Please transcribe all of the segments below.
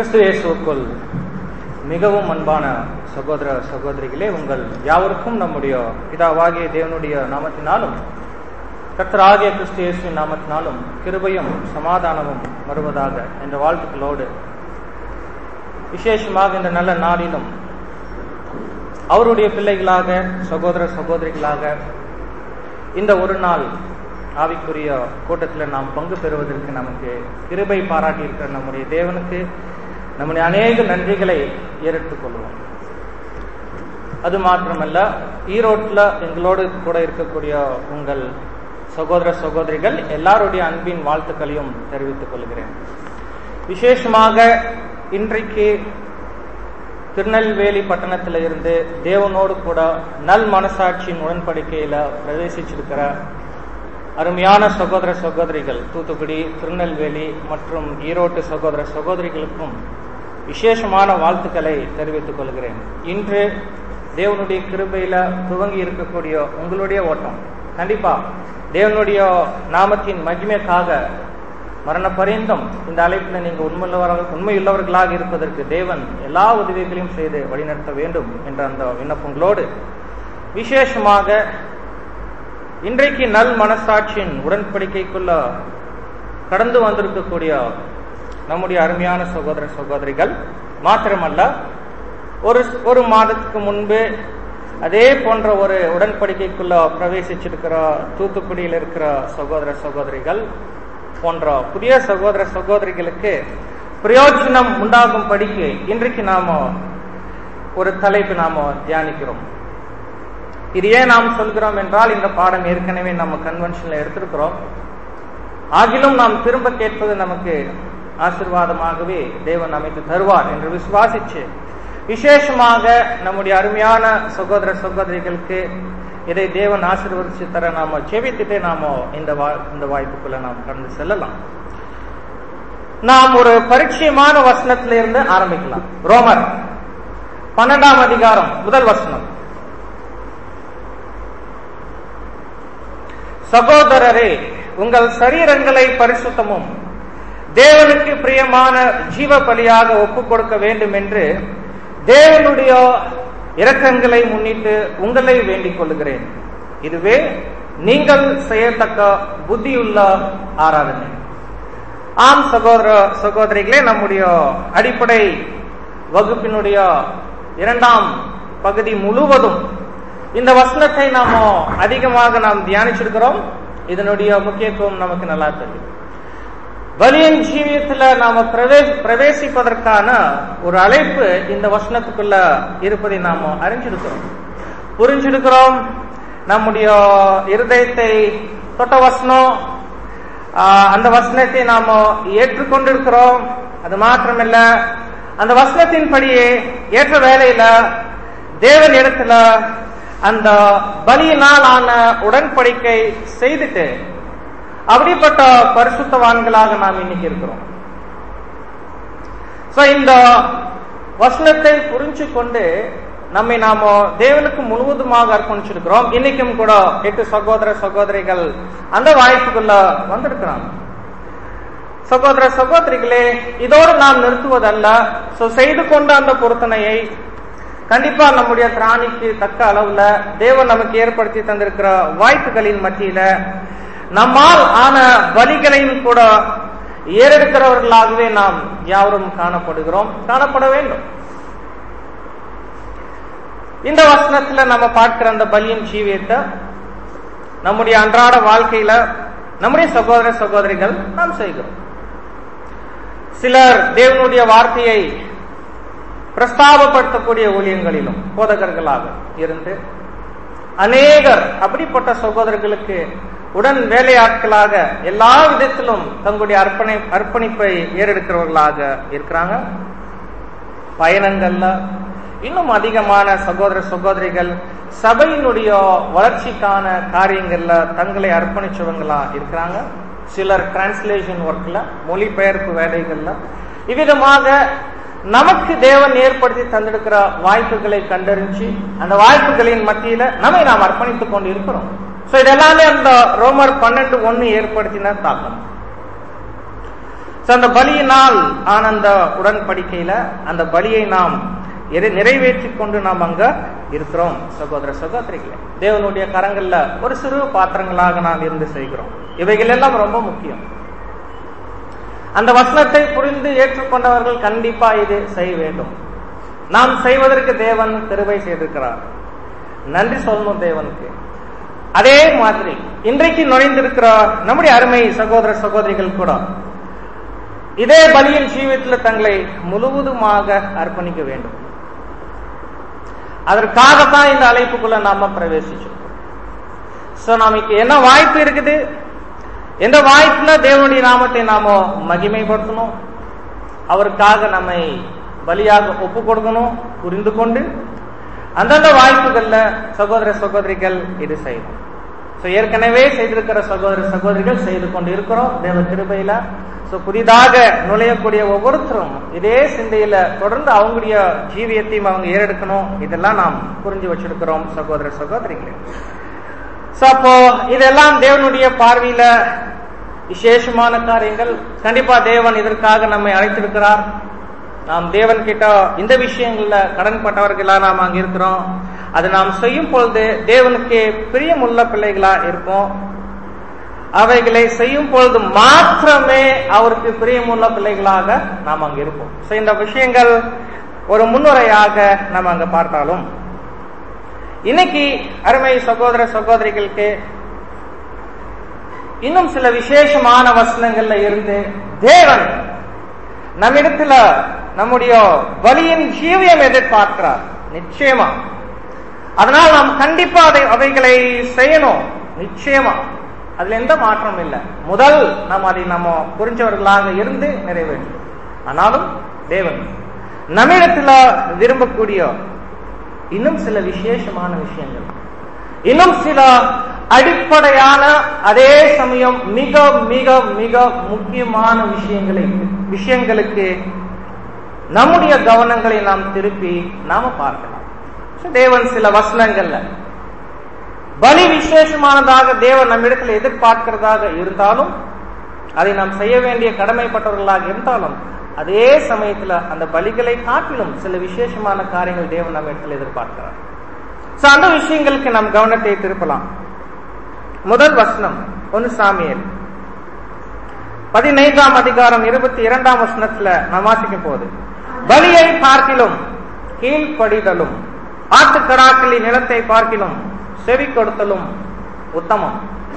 கிறிஸ்து இயேசுக்குள் மிகவும் அன்பான சகோதர சகோதரிகளே உங்கள் யாவருக்கும் நம்முடைய பிதாவாகிய தேவனுடைய நாமத்தினாலும் கர்த்தராகிய கிறிஸ்து இயேசுவின் நாமத்தினாலும் கிருபையும் சமாதானமும் வருவதாக என்ற வாழ்த்துக்களோடு விசேஷமாக இந்த நல்ல நாளிலும் அவருடைய பிள்ளைகளாக சகோதர சகோதரிகளாக இந்த ஒரு நாள் ஆவிக்குரிய கூட்டத்தில் நாம் பங்கு பெறுவதற்கு நமக்கு கிருபை பாராட்டி இருக்கிற நம்முடைய தேவனுக்கு நம்முடைய அநேக நன்றிகளை ஏறெடுத்துக் கொள்வோம் அது மாத்திரமல்ல ஈரோட்டில் எங்களோடு கூட இருக்கக்கூடிய உங்கள் சகோதர சகோதரிகள் எல்லாருடைய அன்பின் வாழ்த்துக்களையும் தெரிவித்துக் கொள்கிறேன் விசேஷமாக இன்றைக்கு திருநெல்வேலி பட்டணத்தில் இருந்து தேவனோடு கூட நல் மனசாட்சியின் உடன்படிக்கையில பிரவேசிச்சிருக்கிற அருமையான சகோதர சகோதரிகள் தூத்துக்குடி திருநெல்வேலி மற்றும் ஈரோட்டு சகோதர சகோதரிகளுக்கும் விசேஷமான வாழ்த்துக்களை தெரிவித்துக் கொள்கிறேன் இன்று தேவனுடைய கிருபையில துவங்கி இருக்கக்கூடிய உங்களுடைய ஓட்டம் கண்டிப்பா தேவனுடைய நாமத்தின் மகிமைக்காக மரண பரியந்தம் இந்த அழைப்பில் நீங்கள் உண்மையுள்ளவர்கள் உண்மையுள்ளவர்களாக இருப்பதற்கு தேவன் எல்லா உதவிகளையும் செய்து வழிநடத்த வேண்டும் என்ற அந்த விண்ணப்பங்களோடு விசேஷமாக இன்றைக்கு நல் மனசாட்சியின் உடன்படிக்கைக்குள்ள கடந்து வந்திருக்கக்கூடிய நம்முடைய அருமையான சகோதர சகோதரிகள் மாத்திரமல்ல ஒரு ஒரு மாதத்துக்கு முன்பு அதே போன்ற ஒரு உடன்படிக்கைக்குள்ள பிரவேசிச்சிருக்கிற தூத்துக்குடியில் இருக்கிற சகோதர சகோதரிகள் போன்ற புதிய சகோதர சகோதரிகளுக்கு பிரயோஜனம் உண்டாகும் படிக்கு இன்றைக்கு நாம ஒரு தலைப்பு நாம தியானிக்கிறோம் இது ஏன் நாம் சொல்கிறோம் என்றால் இந்த பாடம் ஏற்கனவே நம்ம கன்வென்ஷன்ல எடுத்திருக்கிறோம் ஆகிலும் நாம் திரும்ப கேட்பது நமக்கு ஆசிர்வாதமாகவே தேவன் அமைத்து தருவார் என்று விசுவாசிச்சு விசேஷமாக நம்முடைய அருமையான சகோதர சகோதரிகளுக்கு இதை தேவன் ஆசீர்வதிச்சு தர நாம செவித்துட்டே நாம இந்த இந்த வாய்ப்புக்குள்ள நாம் கடந்து செல்லலாம் நாம் ஒரு பரிச்சயமான வசனத்தில இருந்து ஆரம்பிக்கலாம் ரோமர் பன்னெண்டாம் அதிகாரம் முதல் வசனம் சகோதரரே உங்கள் சரீரங்களை பரிசுத்தமும் தேவனுக்கு பிரியமான ஜீவ பலியாக ஒப்புக் கொடுக்க வேண்டும் என்று தேவனுடைய இரக்கங்களை முன்னிட்டு உங்களை வேண்டிக் கொள்கிறேன் இதுவே நீங்கள் செய்யத்தக்க புத்தியுள்ள ஆராதனை ஆம் சகோதர சகோதரிகளே நம்முடைய அடிப்படை வகுப்பினுடைய இரண்டாம் பகுதி முழுவதும் இந்த வசனத்தை நாம அதிகமாக நாம் தியானிச்சிருக்கிறோம் இதனுடைய முக்கியத்துவம் நமக்கு நல்லா தெரியும் பலியின் ஜீவியத்துல நாம பிரவேசிப்பதற்கான ஒரு அழைப்பு இந்த வசனத்துக்குள்ள இருப்பதை நாம அறிஞ்சிருக்கிறோம் புரிஞ்சிருக்கிறோம் நம்முடைய இருதயத்தை தொட்ட வசனம் அந்த வசனத்தை நாம ஏற்றுக்கொண்டிருக்கிறோம் அது மாத்திரமில்ல அந்த வசனத்தின்படியே ஏற்ற வேலையில தேவன் இடத்துல அந்த பலியினால் ஆன உடன்படிக்கை செய்துட்டு அப்படிப்பட்ட பரிசுத்தவான்களாக நாம் இன்னைக்கு இருக்கிறோம் இந்த வசனத்தை புரிஞ்சு கொண்டு நம்மை நாம தேவனுக்கு முழுவதுமாக அர்ப்பணிச்சிருக்கிறோம் இன்னைக்கும் கூட எட்டு சகோதர சகோதரிகள் அந்த வாய்ப்புக்குள்ள வந்திருக்கிறாங்க சகோதர சகோதரிகளே இதோடு நாம் நிறுத்துவதல்ல செய்து கொண்ட அந்த பொருத்தனையை கண்டிப்பா நம்முடைய திராணிக்கு தக்க அளவுல தேவன் நமக்கு ஏற்படுத்தி தந்திருக்கிற வாய்ப்புகளின் மத்தியில நம்மால் ஆன பலிகளையும் கூட ஏறெடுக்கிறவர்களாகவே நாம் யாவரும் காணப்படுகிறோம் காணப்பட வேண்டும் இந்த வசனத்துல நம்ம பார்க்கிற அந்த பலியின் ஜீவியத்தை நம்முடைய அன்றாட வாழ்க்கையில நம்முடைய சகோதர சகோதரிகள் நாம் செய்கிறோம் சிலர் தேவனுடைய வார்த்தையை பிரஸ்தாபப்படுத்தக்கூடிய ஊழியங்களிலும் போதகர்களாக இருந்து அநேகர் அப்படிப்பட்ட சகோதரர்களுக்கு உடன் வேலையாட்களாக எல்லா விதத்திலும் தங்களுடைய அர்ப்பணி அர்ப்பணிப்பை ஏறெடுக்கிறவர்களாக இருக்கிறாங்க பயணங்கள்ல இன்னும் அதிகமான சகோதர சகோதரிகள் சபையினுடைய வளர்ச்சிக்கான காரியங்கள்ல தங்களை அர்ப்பணிச்சவங்களா இருக்கிறாங்க சிலர் டிரான்ஸ்லேஷன் ஒர்க்ல மொழிபெயர்ப்பு வேலைகள்ல இவ்விதமாக நமக்கு தேவன் ஏற்படுத்தி தந்திருக்கிற வாய்ப்புகளை கண்டறிஞ்சு அந்த வாய்ப்புகளின் மத்தியில நம்மை நாம் அர்ப்பணித்துக் கொண்டு இருக்கிறோம் சோ இதெல்லாமே அந்த ரோமர் பன்னெண்டு ஒன்னு ஏற்படுத்தின தாக்கம் So, அந்த பலியினால் ஆனந்த உடன்படிக்கையில அந்த பலியை நாம் எதை நிறைவேற்றி கொண்டு நாம் அங்க இருக்கிறோம் சகோதர சகோதரிகளே தேவனுடைய கரங்கள்ல ஒரு சிறு பாத்திரங்களாக நாம் இருந்து செய்கிறோம் இவைகள் எல்லாம் ரொம்ப முக்கியம் அந்த வசனத்தை புரிந்து ஏற்றுக்கொண்டவர்கள் கண்டிப்பா இது செய்ய வேண்டும் நாம் செய்வதற்கு தேவன் கிருபை செய்திருக்கிறார் நன்றி சொல்லணும் தேவனுக்கு அதே மாதிரி இன்றைக்கு நுழைந்திருக்கிற நம்முடைய அருமை சகோதர சகோதரிகள் கூட இதே பலியின் ஜீவியத்தில் தங்களை முழுவதுமாக அர்ப்பணிக்க வேண்டும் அதற்காகத்தான் இந்த அழைப்புக்குள்ள நாம பிரவேசிச்சோம் சோ நமக்கு என்ன வாய்ப்பு இருக்குது எந்த வாய்ப்புல தேவனுடைய நாமத்தை நாம மகிமைப்படுத்தணும் அவருக்காக நம்மை பலியாக ஒப்பு கொடுக்கணும் புரிந்து கொண்டு அந்தந்த வாய்ப்புகள்ல சகோதர சகோதரிகள் இது செய்யணும் சோ ஏற்கனவே செய்திருக்கிற சகோதர சகோதரிகள் செய்து கொண்டு இருக்கிறோம் தேவ கிருபையில சோ புதிதாக நுழையக்கூடிய ஒவ்வொருத்தரும் இதே சிந்தையில தொடர்ந்து அவங்களுடைய ஜீவியத்தையும் அவங்க ஏறெடுக்கணும் இதெல்லாம் நாம் புரிஞ்சு வச்சிருக்கிறோம் சகோதர சகோதரிகளே சோ அப்போ இதெல்லாம் தேவனுடைய பார்வையில விசேஷமான காரியங்கள் கண்டிப்பா தேவன் இதற்காக நம்மை அழைத்திருக்கிறார் நாம் தேவன் கிட்ட இந்த விஷயங்கள்ல கடன்பட்டவர்களா நாம் அங்க இருக்கிறோம் அது நாம் செய்யும் பொழுது தேவனுக்கு பிரியமுள்ள பிள்ளைகளா இருப்போம் அவைகளை செய்யும் பொழுது மாத்திரமே அவருக்கு பிரியமுள்ள பிள்ளைகளாக நாம் அங்க இருப்போம் So, இந்த விஷயங்கள் ஒரு முன்னுரையாக நாம் அங்க பார்த்தாலும் இன்னைக்கு அருமை சகோதர சகோதரிகளுக்கு இன்னும் சில விசேஷமான வசனங்கள்ல இருந்து தேவன் நம்மிடத்துல நம்முடைய பலியின் ஜீவியம் எதிர்பார்க்கிறார் நிச்சயமா அதனால் நாம் கண்டிப்பா அதை அவைகளை செய்யணும் நிச்சயமா அதுல எந்த மாற்றம் இல்லை முதல் நாம் அதை நம்ம புரிஞ்சவர்களாக இருந்து நிறைவேற்றும் ஆனாலும் தேவன் நம்மிடத்துல விரும்பக்கூடிய இன்னும் சில விசேஷமான விஷயங்கள் இன்னும் சில அடிப்படையான அதே சமயம் மிக மிக மிக முக்கியமான விஷயங்களை விஷயங்களுக்கு நம்முடைய கவனங்களை நாம் திருப்பி நாம பார்க்கலாம் So, தேவன் சில வசனங்கள்ல பலி விசேஷமானதாக தேவன் நம்மிடத்தில் எதிர்பார்க்கிறதாக இருந்தாலும் அதை நாம் செய்ய வேண்டிய கடமைப்பட்டவர்களாக இருந்தாலும் அதே சமயத்துல அந்த பலிகளை காட்டிலும் சில விசேஷமான காரியங்கள் தேவன் நம்ம இடத்துல எதிர்பார்க்கிறார் So, அந்த விஷயங்களுக்கு நாம் கவனத்தை திருப்பலாம் முதல் வசனம் ஒன்னு சாமியல் பதினைந்தாம் அதிகாரம் இருபத்தி இரண்டாம் வசனத்துல நாம் வாசிக்கும் போது பலியை பார்க்கிலும் கீழ்ப்படிதலும் ஆட்டுக்கடாக்களின் நிலத்தை பார்க்கிலும் செவி கொடுத்தலும் உத்தமம்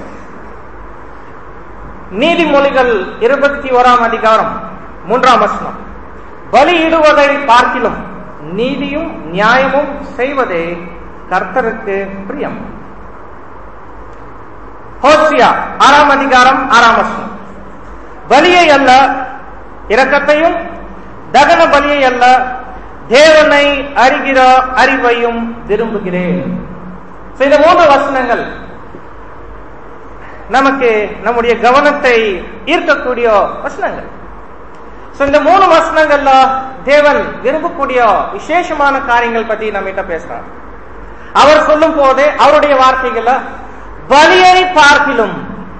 நீதிமொழிகள் இருபத்தி ஓராம் அதிகாரம் மூன்றாம் வசனம் பலியிடுவதை பார்க்கிலும் நீதியும் நியாயமும் செய்வதே கர்த்தருக்கு பிரியம் ஹோசியா ஆறாம் அதிகாரம் ஆறாம் வசனம் பலியை அல்ல இரக்கத்தையும் தகன பலியை அல்ல தேவனை அறிகிற அறிவையும் விரும்புகிறேன் So, இந்த மூன்று வசனங்கள் நமக்கு நம்முடைய கவனத்தை ஈர்க்கக்கூடிய வசனங்கள் So, இந்த மூணு வசனங்கள்ல தேவன் விரும்பக்கூடிய விசேஷமான காரியங்கள் பத்தி நம்மகிட்ட பேசுறார் அவர் சொல்லும் போது அவருடைய வார்த்தைகள்ல பலியை பார்க்கிலும்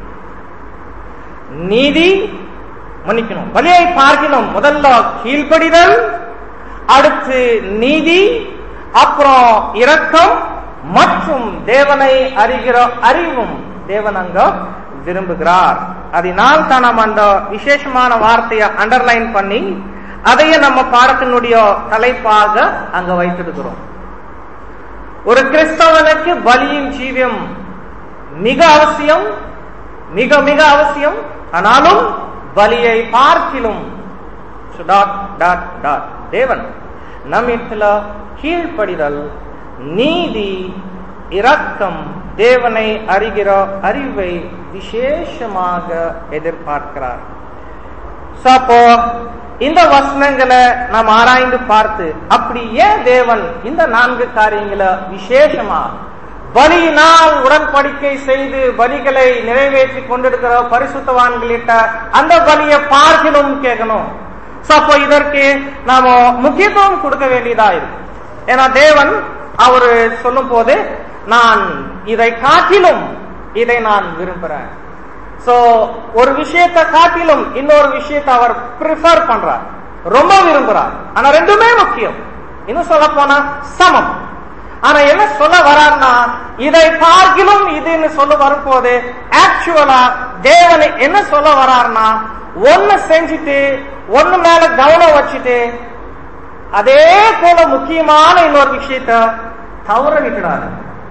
நீதி மன்னிக்கணும் பலியை பார்க்கிலும் முதல்ல கீழ்ப்படிதல் அடுத்து நீதி அப்புறம் இரக்கம் மற்றும் தேவனை அறிகிற அறிவும் தேவன் அங்க விரும்புகிறார் அதனால் தான் நம்ம அந்த விசேஷமான வார்த்தையை அண்டர்லைன் பண்ணி அதையே நம்ம பாடத்தினுடைய தலைப்பாக அங்க வைத்திருக்கிறோம் ஒரு கிறிஸ்தவனுக்கு பலியின் ஜீவியம் மிக அவசியம் மிக மிக அவசியம் ஆனாலும் பலியை பார்க்கிலும் டாட் டாட் டாட் தேவன் நம்மிடத்துல கீழ்ப்படிதல் நீதி இரக்கம் தேவனை அறிகிற அறிவை விசேஷமாக எதிர்பார்க்கிறார் So, அப்போ இந்த வசனங்களை நாம் ஆராய்ந்து பார்த்து அப்படி ஏன் தேவன் இந்த நான்கு காரியங்களை விசேஷமா பலியினால் உடன்படிக்கை செய்து பலிகளை நிறைவேற்றி கொண்டிருக்கிற பரிசுத்தவான்களிட்ட அந்த பலியை பார்க்கணும் கேட்கணும் So, அப்போ இதற்கு நாம முக்கியத்துவம் கொடுக்க வேண்டியதா இருக்கு ஏன்னா தேவன் அவரு சொல்லும் போது நான் இதை காட்டிலும் இதை நான் விரும்புறேன் சோ ஒரு விஷயத்தை காட்டிலும் இன்னொரு விஷயத்தை அவர் ப்ரிஃபர் பண்றார் ரொம்ப விரும்புறார் ஆனா ரெண்டுமே முக்கியம் இன்னும் சொல்ல போனா சமம் ஆனா என்ன சொல்ல வரார்னா இதை பார்க்கிலும் இதுன்னு சொல்ல வரும்போது ஆக்சுவலா தேவன் என்ன சொல்ல வரார்னா ஒன்னு செஞ்சுட்டு ஒண்ணு மேல கவனம் வச்சுட்டு அதே போல முக்கியமான இன்னொரு விஷயத்த தவற விட்டுடாது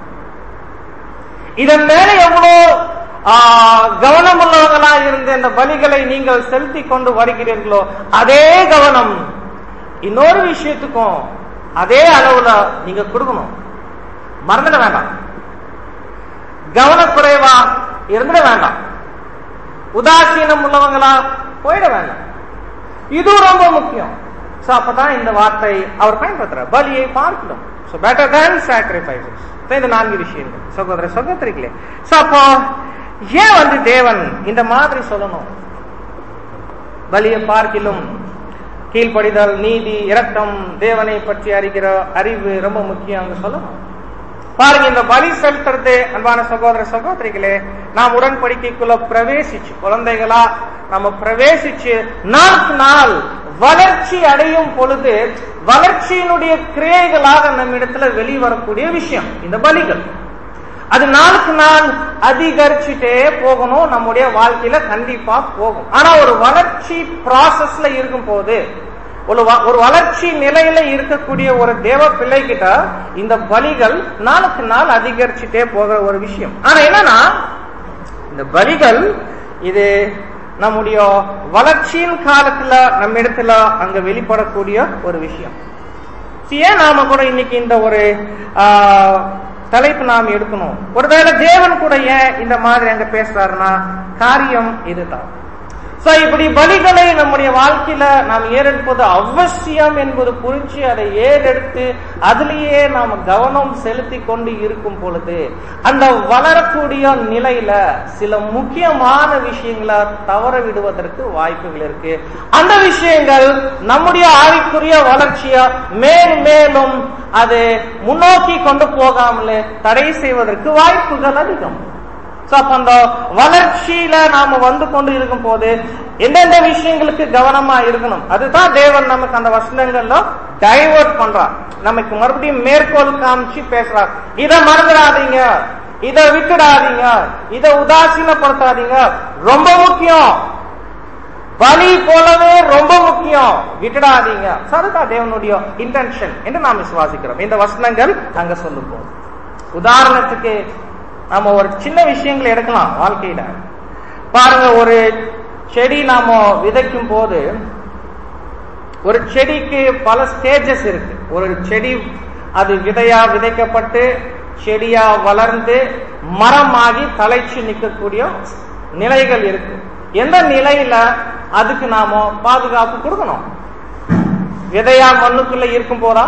இதன் மேல எவ்வளவு கவனம் உள்ளவங்களா இருந்த இந்த பலிகளை நீங்கள் செலுத்தி கொண்டு வருகிறீர்களோ அதே கவனம் இன்னொரு விஷயத்துக்கும் அதே அளவுல நீங்க கொடுக்கணும் மறந்துட வேண்டாம் கவனக்குறைவா இருந்துட வேண்டாம் உதாசீனம் உள்ளவங்களா போயிட வேண்டாம் இது ரொம்ப முக்கியம் சோ அப்பதான் இந்த வார்த்தை அவர் பயன்படுத்துறார் பலியை பார்க்கணும் சோ பெட்டர் தேன் சாக்ரிஃபைசஸ் இந்த நான்கு விஷயங்கள் சகோதர சகோதரிகளே சோ அப்போ ஏன் வந்து தேவன் இந்த மாதிரி சொல்லணும் பலியை பார்க்கிலும் கீழ்ப்படிதல் நீதி இரக்கம் தேவனை பற்றி அறிகிற அறிவு ரொம்ப முக்கியம் அங்க சொல்லணும் பாருங்க இந்த பலி செலுத்துறது அன்பான சகோதர சகோதரிகளே நாம் உடன்படிக்கைக்குள்ள பிரவேசிச்சு குழந்தைகளா நம்ம பிரவேசிச்சு நாளுக்கு நாள் வளர்ச்சி அடையும் பொழுது வளர்ச்சியினுடைய கிரியைகளாக நம்ம இடத்துல வெளிவரக்கூடிய விஷயம் இந்த பலிகள் அது நாளுக்கு நாள் அதிகரிச்சுட்டே போகணும் நம்முடைய வாழ்க்கையில கண்டிப்பா போகும் ஆனா ஒரு வளர்ச்சி ப்ராசஸ்ல இருக்கும் போது ஒரு ஒரு வளர்ச்சி நிலையில இருக்கக்கூடிய ஒரு தேவ பிள்ளை கிட்ட இந்த பலிகள் நாளுக்கு நாள் அதிகரிச்சுட்டே போகிற ஒரு விஷயம் ஆனா என்னன்னா இந்த பலிகள் இது நம்முடைய வளர்ச்சியின் காலத்துல நம்ம இடத்துல அங்க வெளிப்படக்கூடிய ஒரு விஷயம் ஏன் நாம கூட இன்னைக்கு இந்த ஒரு தலைப்பு நாம் எடுக்கணும் ஒருவேளை தேவன் கூட ஏன் இந்த மாதிரி அங்க பேசுறாருன்னா காரியம் இதுதான் சோ இப்படி பலிகளை நம்முடைய வாழ்க்கையில நாம் ஏறெடுப்பது அவசியம் என்பது புரிஞ்சு அதை ஏறெடுத்து அதுலேயே நாம் கவனம் செலுத்தி கொண்டு இருக்கும் பொழுது அந்த வளரக்கூடிய நிலையில சில முக்கியமான விஷயங்களை தவற விடுவதற்கு வாய்ப்புகள் இருக்கு அந்த விஷயங்கள் நம்முடைய ஆவிக்குரிய வளர்ச்சிய மேலும் மேலும் அது முன்னோக்கி கொண்டு போகாமலே தடை செய்வதற்கு வாய்ப்புகள் அதிகம் அந்த வளர்ச்சியில நாம வந்து கொண்டு இருக்கும் போது எந்தெந்த விஷயங்களுக்கு கவனமா இருக்கணும் அதுதான் தேவன் நமக்கு அந்த வசனங்கள்ல டைவர்ட் பண்றார் நமக்கு மறுபடியும் மேற்கோள் காமிச்சு பேசுறார் இதை மறந்துடாதீங்க இதை விட்டுடாதீங்க இதை உதாசீனப்படுத்தாதீங்க ரொம்ப முக்கியம் பலி போலவே ரொம்ப முக்கியம் விட்டுடாதீங்க அதுதான் தேவனுடைய இன்டென்ஷன் என்று நாம் விசுவாசிக்கிறோம் இந்த வசனங்கள் அங்க சொல்லும் போது உதாரணத்துக்கு நம்ம ஒரு சின்ன விஷயங்களை எடுக்கலாம் வாழ்க்கையில பாருங்க ஒரு செடி நாம விதைக்கும் போது ஒரு செடிக்கு பல ஸ்டேஜஸ் இருக்கு ஒரு செடி அது விதையா விதைக்கப்பட்டு செடியா வளர்ந்து மரமாகி தலைச்சு நிற்கக்கூடிய நிலைகள் இருக்கு எந்த நிலையில அதுக்கு நாம பாதுகாப்பு கொடுக்கணும் விதையா மண்ணுக்குள்ள இருக்கும் போதா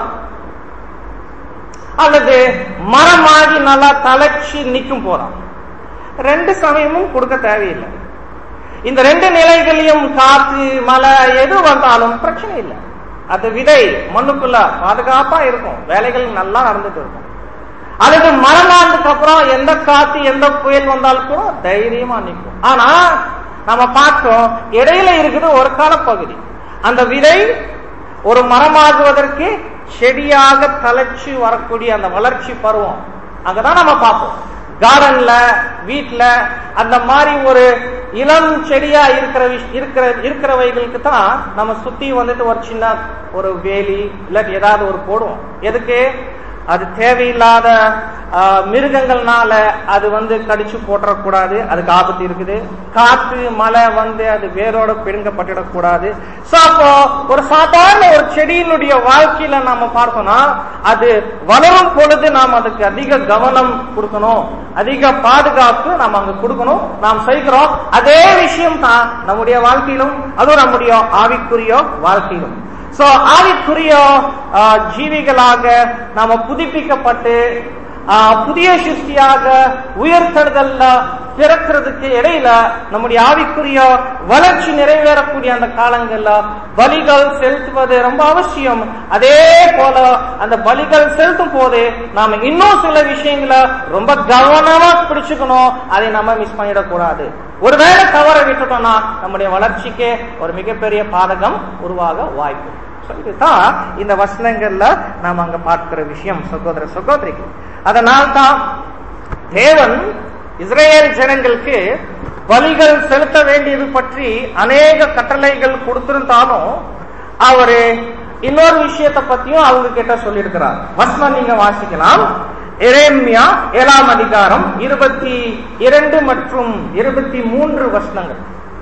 அல்லது மரமாகி நல்லா தலைச்சி நிற்கும் போறான் ரெண்டு சமயமும் கொடுக்க தேவையில்லை இந்த ரெண்டு நிலைகளையும் காற்று மழை எது வந்தாலும் பிரச்சனை இல்லை அது விதை மண்ணுக்குள்ள பாதுகாப்பா இருக்கும் வேலைகள் நல்லா நடந்துட்டு இருக்கும் அல்லது மரணானதுக்கு அப்புறம் எந்த காத்து எந்த புயல் வந்தாலும் கூட தைரியமா நிற்கும் ஆனா நம்ம பார்த்தோம் இடையில இருக்குது ஒரு கால பகுதி அந்த விதை ஒரு மரமாகுவதற்கு செடியாக தலைச்சு வரக்கூடிய அந்த வளர்ச்சி பருவம் அங்கதான் நம்ம பார்ப்போம் கார்டன்ல வீட்டுல அந்த மாதிரி ஒரு இளம் செடியா இருக்கிற இருக்கிற இருக்கிறவைகளுக்கு தான் நம்ம சுத்தி வந்துட்டு ஒரு சின்ன ஒரு வேலி இல்லாட்டி ஏதாவது ஒரு போடுவோம் எதுக்கு அது தேவையில்லாத மிருகங்கள்னால அது வந்து கடிச்சு போட்டுறக்கூடாது அதுக்கு ஆபத்து இருக்குது காற்று மழை வந்து அது வேரோட பிடுங்கப்பட்டுடக்கூடாது சோ அப்போ ஒரு சாதாரண ஒரு செடியினுடைய வாழ்க்கையில நாம பார்த்தோம்னா அது வளரும் பொழுது நாம் அதுக்கு அதிக கவனம் கொடுக்கணும் அதிக பாதுகாப்பு நாம் அங்க கொடுக்கணும் நாம் செய்கிறோம் அதே விஷயம் தான் நம்முடைய வாழ்க்கையிலும் அதுவும் நம்முடைய ஆவிக்குரிய வாழ்க்கையிலும் சோ ஆவிக்குரிய ஜீவிகளாக நாம புதுப்பிக்கப்பட்டு புதிய சிருஷ்டியாக உயர்த்தல்கள்ல பிறக்கிறதுக்கு இடையில நம்முடைய ஆவிக்குரிய வளர்ச்சி நிறைவேறக்கூடிய அந்த காலங்கள்ல பலிகள் செலுத்துவது ரொம்ப அவசியம் அதே போல அந்த பலிகள் செலுத்தும் போது நாம இன்னும் சில விஷயங்களை ரொம்ப கவனமா பிடிச்சுக்கணும் அதை நம்ம மிஸ் பண்ணிடக்கூடாது ஒருவேளை தவற விட்டுட்டோம்னா நம்முடைய வளர்ச்சிக்கு ஒரு மிகப்பெரிய பாதகம் உருவாக வாய்ப்பு So, இதுதான் இந்த வசனங்கள்ல நாம் அங்க பார்க்கிற விஷயம் சகோதர சகோதரிகள் அதனால் தான் தேவன் இஸ்ரேல் ஜனங்களுக்கு பலிகள் செலுத்த வேண்டியது பற்றி அநேக கட்டளைகள் கொடுத்திருந்தாலும் அவரு இன்னொரு விஷயத்தை பத்தியும் அவங்க கிட்ட சொல்லியிருக்கிறார் வசனம் நீங்க வாசிக்கலாம் எரேமியா ஏழாம் அதிகாரம் இருபத்தி இரண்டு மற்றும் இருபத்தி மூன்று வசனங்கள்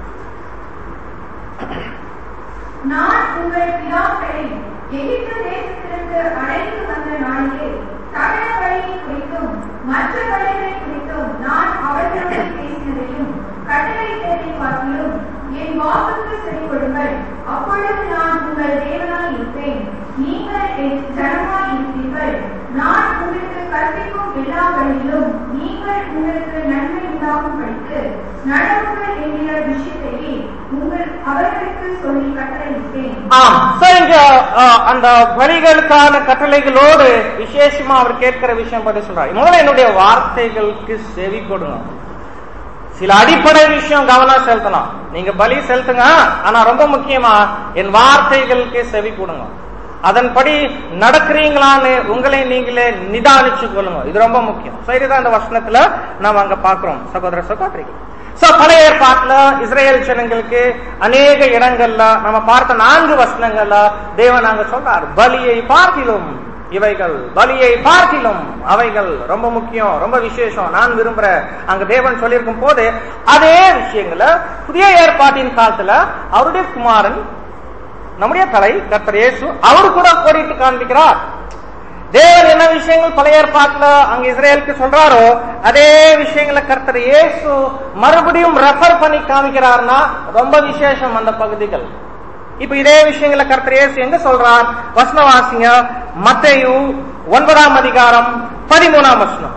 நான் உங்கள் பிதாக்களை எகிப்து தேசத்திலிருந்து அழைத்து வந்த நாளிலே சகல வழியை குறித்தும் மற்ற வழிகளை குறித்தும் நான் அவர்களுடன் பேசினதையும் கட்டளையிட்டதை பார்க்கிலும் என் வாக்குக்கு செவிகொடுங்கள் அப்பொழுது நான் உங்கள் தேவனாய் இருப்பேன் நீங்கள் என் ஜனமாய் இருப்பீர்கள் நான் உங்களுக்கு கற்பிக்கும் எல்லா வழியிலும் நீங்கள் உங்களுக்கு நன்மை உண்டாகும் படித்து நடவுங்கள் என்கிற விஷயத்தையே உங்கள் அவர்களுக்கு சொல்லி கட்டளையிட்டேன் ஆம் So, இங்க அஹ், அந்த வரிகளுக்கான கட்டளைகளோடு விசேஷமா அவர் கேட்கிற விஷயம் பத்தி சொல்றாரு முதல்ல என்னுடைய வார்த்தைகளுக்கு செவி கொடுங்க சில அடிப்படை விஷயம் கவனம் செலுத்தலாம் நீங்க பலி செலுத்துங்க ஆனா ரொம்ப முக்கியமா என் வார்த்தைகளுக்கு செவி கொடுங்க அதன்படி நடக்கிறீங்களான்னு உங்களை நீங்களே நிதானிச்சு கொள்ளுங்க இது ரொம்ப முக்கியம் So, இதுதான் இந்த வசனத்துல நாம் அங்க பாக்குறோம் சகோதர சகோதரிகள் சோ பழைய ஏற்பாட்டுல இஸ்ரேல் ஜனங்களுக்கு அநேக இடங்கள்ல நம்ம பார்த்த நான்கு வசனங்கள்ல தேவன் அங்க சொல்றார் பலியை பார்க்கிலும் இவைகள் பலியை பார்க்கிலும் அவைகள் ரொம்ப முக்கியம் ரொம்ப விசேஷம் நான் விரும்புறேன் அங்க தேவன் சொல்லியிருக்கும் போது அதே விஷயங்களை புதிய ஏற்பாட்டின் காலத்துல அவருடைய குமாரன் நம்முடைய தலை கர்த்தர் இயேசு அவரு கூட கோடிட்டு காண்பிக்கிறார் தேவன் என்ன விஷயங்கள் பழைய ஏற்பாட்டுல அங்க இஸ்ரேலுக்கு சொல்றாரோ அதே விஷயங்களை கர்த்தர் இயேசு மறுபடியும் ரெஃபர் பண்ணி காமிக்கிறார்னா ரொம்ப விசேஷம் அந்த பகுதிகள் இப்ப இதே விஷயங்களை கர்த்தர் இயேசு எங்க சொல்றார் வசனவாசிங்க மத்தேயு ஒன்பதாம் அதிகாரம் பதிமூணாம் வசனம்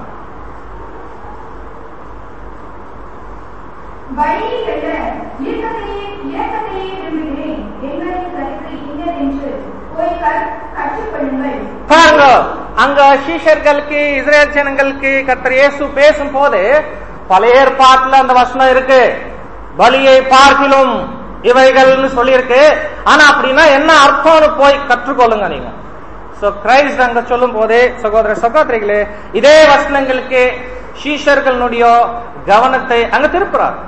வழியை வெல்ல இரக்கத்தையே இரக்கத்தையே விரும்புகிறேன் எங்களின் கருத்து இன்னதென்று போய் கற்- கற்றுக்கொள்ளுங்கள் பாருங்க அங்க சீஷர்களுக்கு இஸ்ரேல் ஜனங்களுக்கு கர்த்தர் இயேசு பேசும் போது பழைய ஏற்பாட்டுல அந்த வசனம் இருக்கு பலியை பார்க்கிலும் இவைகள்னு சொல்லியிருக்கு ஆனா அப்படின்னா என்ன அர்த்தம்னு போய் கற்றுக்கொள்ளுங்க நீங்க சோ கிரைஸ்ட் அங்க சொல்லும் போதே சகோதர சகோதரிகளே இதே வசனங்களுக்கு சீஷர்களுடைய கவனத்தை அங்க திருப்புறார்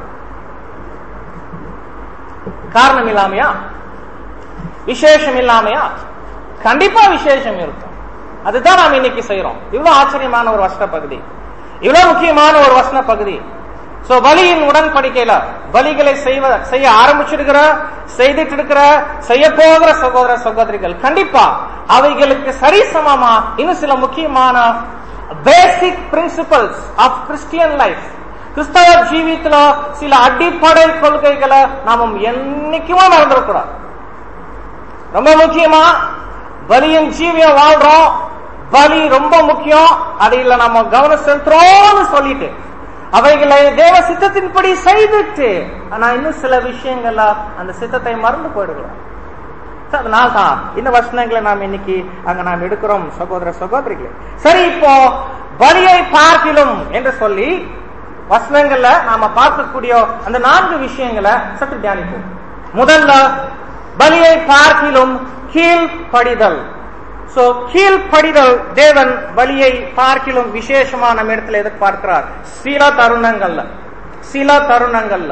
காரணம் இல்லாமையா விசேஷம் இல்லாமையா கண்டிப்பா விசேஷம் இருக்கும் அதுதான் நாம் இன்னைக்கு செய்யறோம் இவ்வளவு ஆச்சரியமான ஒரு வசன பகுதி இவ்வளவு முக்கியமான ஒரு வசன பகுதி சோ பலியின் உடன்படிக்கையில பலிகளை செய்வ செய்ய ஆரம்பிச்சிருக்கிற செய்துட்டு இருக்கிற செய்ய போகிற சகோதர சகோதரிகள் கண்டிப்பா அவைகளுக்கு சரிசமமா இன்னும் சில முக்கியமான basic principles of Christian life கிறிஸ்தவ ஜீவித்துல சில அடிப்படை கொள்கைகளை நாம என்னைக்குமே மறந்துடக்கூடாது ரொம்ப முக்கியமா பலியின் ஜீவியம் வாழ்றோம் பலி ரொம்ப முக்கியம் அதையில நம்ம கவனம் செலுத்துறோம்னு சொல்லிட்டு அவைகளை தேவ சித்தத்தின்படி செய்துட்டு ஆனா இன்னும் சில விஷயங்கள்ல அந்த சித்தத்தை மறந்து போயிடுகிறோம் So, அதனால்தான் இந்த வசனங்களை நாம் இன்னைக்கு அங்க நாம் எடுக்கிறோம் சகோதர சகோதரிகளே சரி இப்போ பலியை பார்க்கிலும் என்று சொல்லி வசனங்கள்ல நாம பார்க்கக்கூடிய அந்த நான்கு விஷயங்களை சற்று தியானிப்போம் முதல்ல பலியை பார்க்கிலும் கீழ்ப்படிதல் சோ கீழ்ப்படிதல் தேவன் பலியை பார்க்கிலும் விசேஷமா நம்ம இடத்துல எதிர்பார்க்கிறார் சில தருணங்கள்ல சில தருணங்கள்ல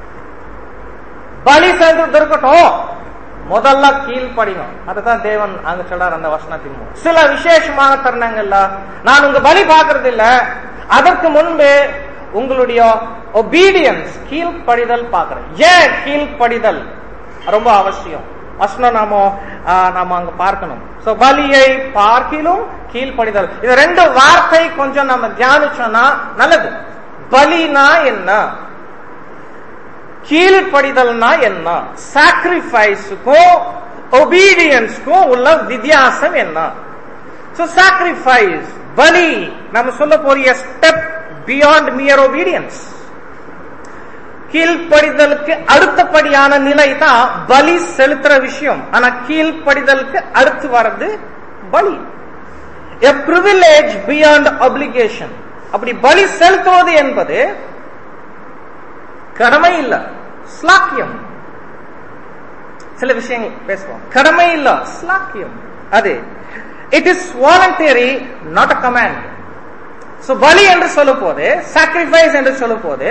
பலி செலுத்துறது இருக்கட்டும் முதல்ல கீழ்ப்படியும் அதுதான் தேவன் அங்க சொல்றார் அந்த வசனத்தின் மூலம் சில விசேஷமான தருணங்கள்ல நான் உங்க பலி பார்க்கறது இல்ல அதற்கு முன்பு உங்களுடைய ஒபீடியன்ஸ் கீழ்ப்படிதல் பார்க்கிறேன் ஏன் கீழ்ப்படிதல் ரொம்ப அவசியம் வசனம் நாம ஆ, நாம அங்க பார்க்கணும் சோ பலியை பார்க்கிலும் கீழ்ப்படிதல் இது ரெண்டு வார்த்தை கொஞ்சம் நம்ம தியானிச்சோம்னா நல்லது பலினா என்ன கீழ்ப்படிதல்னா என்ன சாக்ரிஃபைஸுக்கும் ஒபீடியன்ஸ்க்கும் உள்ள வித்தியாசம் என்ன சோ சாக்ரிஃபைஸ் பலி நம்ம சொல்ல போறிய ஸ்டெப் பியாண்ட் மியர் ஒபீடியன்ஸ் கீழ்ப்படிதலுக்கு அடுத்தபடியான நிலை தான் பலி செலுத்துற விஷயம் ஆனா கீழ்ப்படிதலுக்கு அடுத்து வர்றது பலி a privilege beyond obligation அப்படி பலி செலுத்துவது என்பது கடமை இல்ல ஸ்லாக்கியம் சில விஷயங்கள் பேசுவோம் கடமை இல்ல ஸ்லாக்கியம் அது it is voluntary not a command so பலி என்று சொல்லும் போது சாக்ரிஃபைஸ் என்று சொல்லும் போது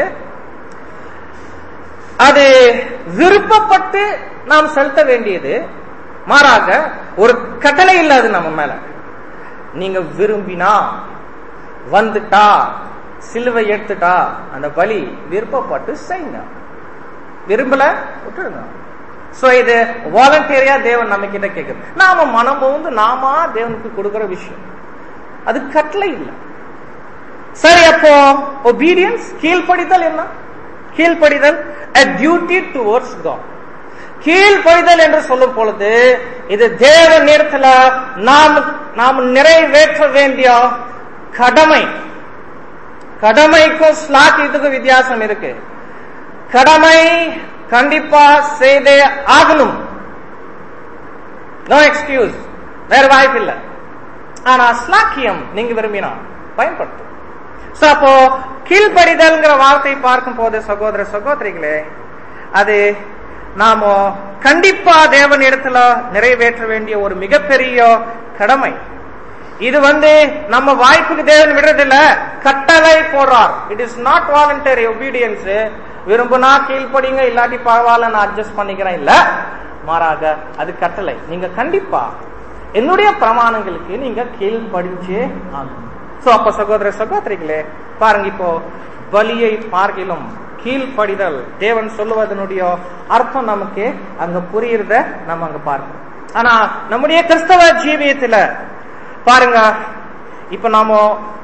அது விருப்பப்பட்டு நாம் செலுத்த வேண்டியது மாறாக ஒரு கட்டளை இல்ல அது நம்ம மேல நீங்க விரும்பினா வந்துட்டா சிலுவை எடுத்துட்டா அந்த பலி விருப்பப்பட்டு செய்யுங்க விரும்பல விட்டுடுங்க சோ இது வாலண்டியரியா தேவன் நம்ம கிட்ட கேக்குது நாம மனம் வந்து நாம தேவனுக்கு கொடுக்கிற விஷயம் அது கட்டளை இல்லை சரி அப்போ ஒபீடியன்ஸ் கீழ்ப்படிதல் என்ன கீழ்ப்படிதல் a duty towards God கீழ்ப்படிதல் என்று சொல்லும் பொழுது இது தேவ நேரத்துல நாம் நாம் நிறைவேற்ற வேண்டிய கடமை கடமைக்கும் ஸ்லாக்கியத்துக்கும் வித்தியாசம் இருக்கு கடமை கண்டிப்பா செய்தே ஆகணும் நோ எக்ஸ்கியூஸ் வேற வாய்ப்பு இல்லை ஆனா ஸ்லாக்கியம் நீங்க விரும்பினா பயன்படுத்தும் சோ அப்போ கீழ்ப்படிதல்ங்கிற வார்த்தை பார்க்கும் போது சகோதர சகோதரிகளே அது நாம கண்டிப்பா தேவன் இடத்துல நிறைவேற்ற வேண்டிய ஒரு மிகப்பெரிய கடமை இது வந்து நம்ம வாய்ப்புக்கு தேவன் விடுறதில்ல கட்டளை போடுறார் it is not voluntary obedience விரும்புனா கீழ்ப்படிங்க இல்லாட்டி பரவாயில்ல நான் அட்ஜஸ்ட் பண்ணிக்கிறேன் இல்ல மாறாக அது கட்டளை நீங்க கண்டிப்பா என்னுடைய பிரமாணங்களுக்கு நீங்க கீழ்ப்படிஞ்சே ஆகணும் சோ அப்ப சகோதர சகோதரிகளே பாருங்க இப்போ பலியை பார்க்கிலும் கீழ்ப்படிதல் தேவன் சொல்லுவதனுடைய அர்த்தம் நமக்கு அங்க புரியுறத நம்ம அங்க பார்க்கணும் ஆனா நம்முடைய கிறிஸ்தவ ஜீவியத்துல பாருங்க இப்ப நாம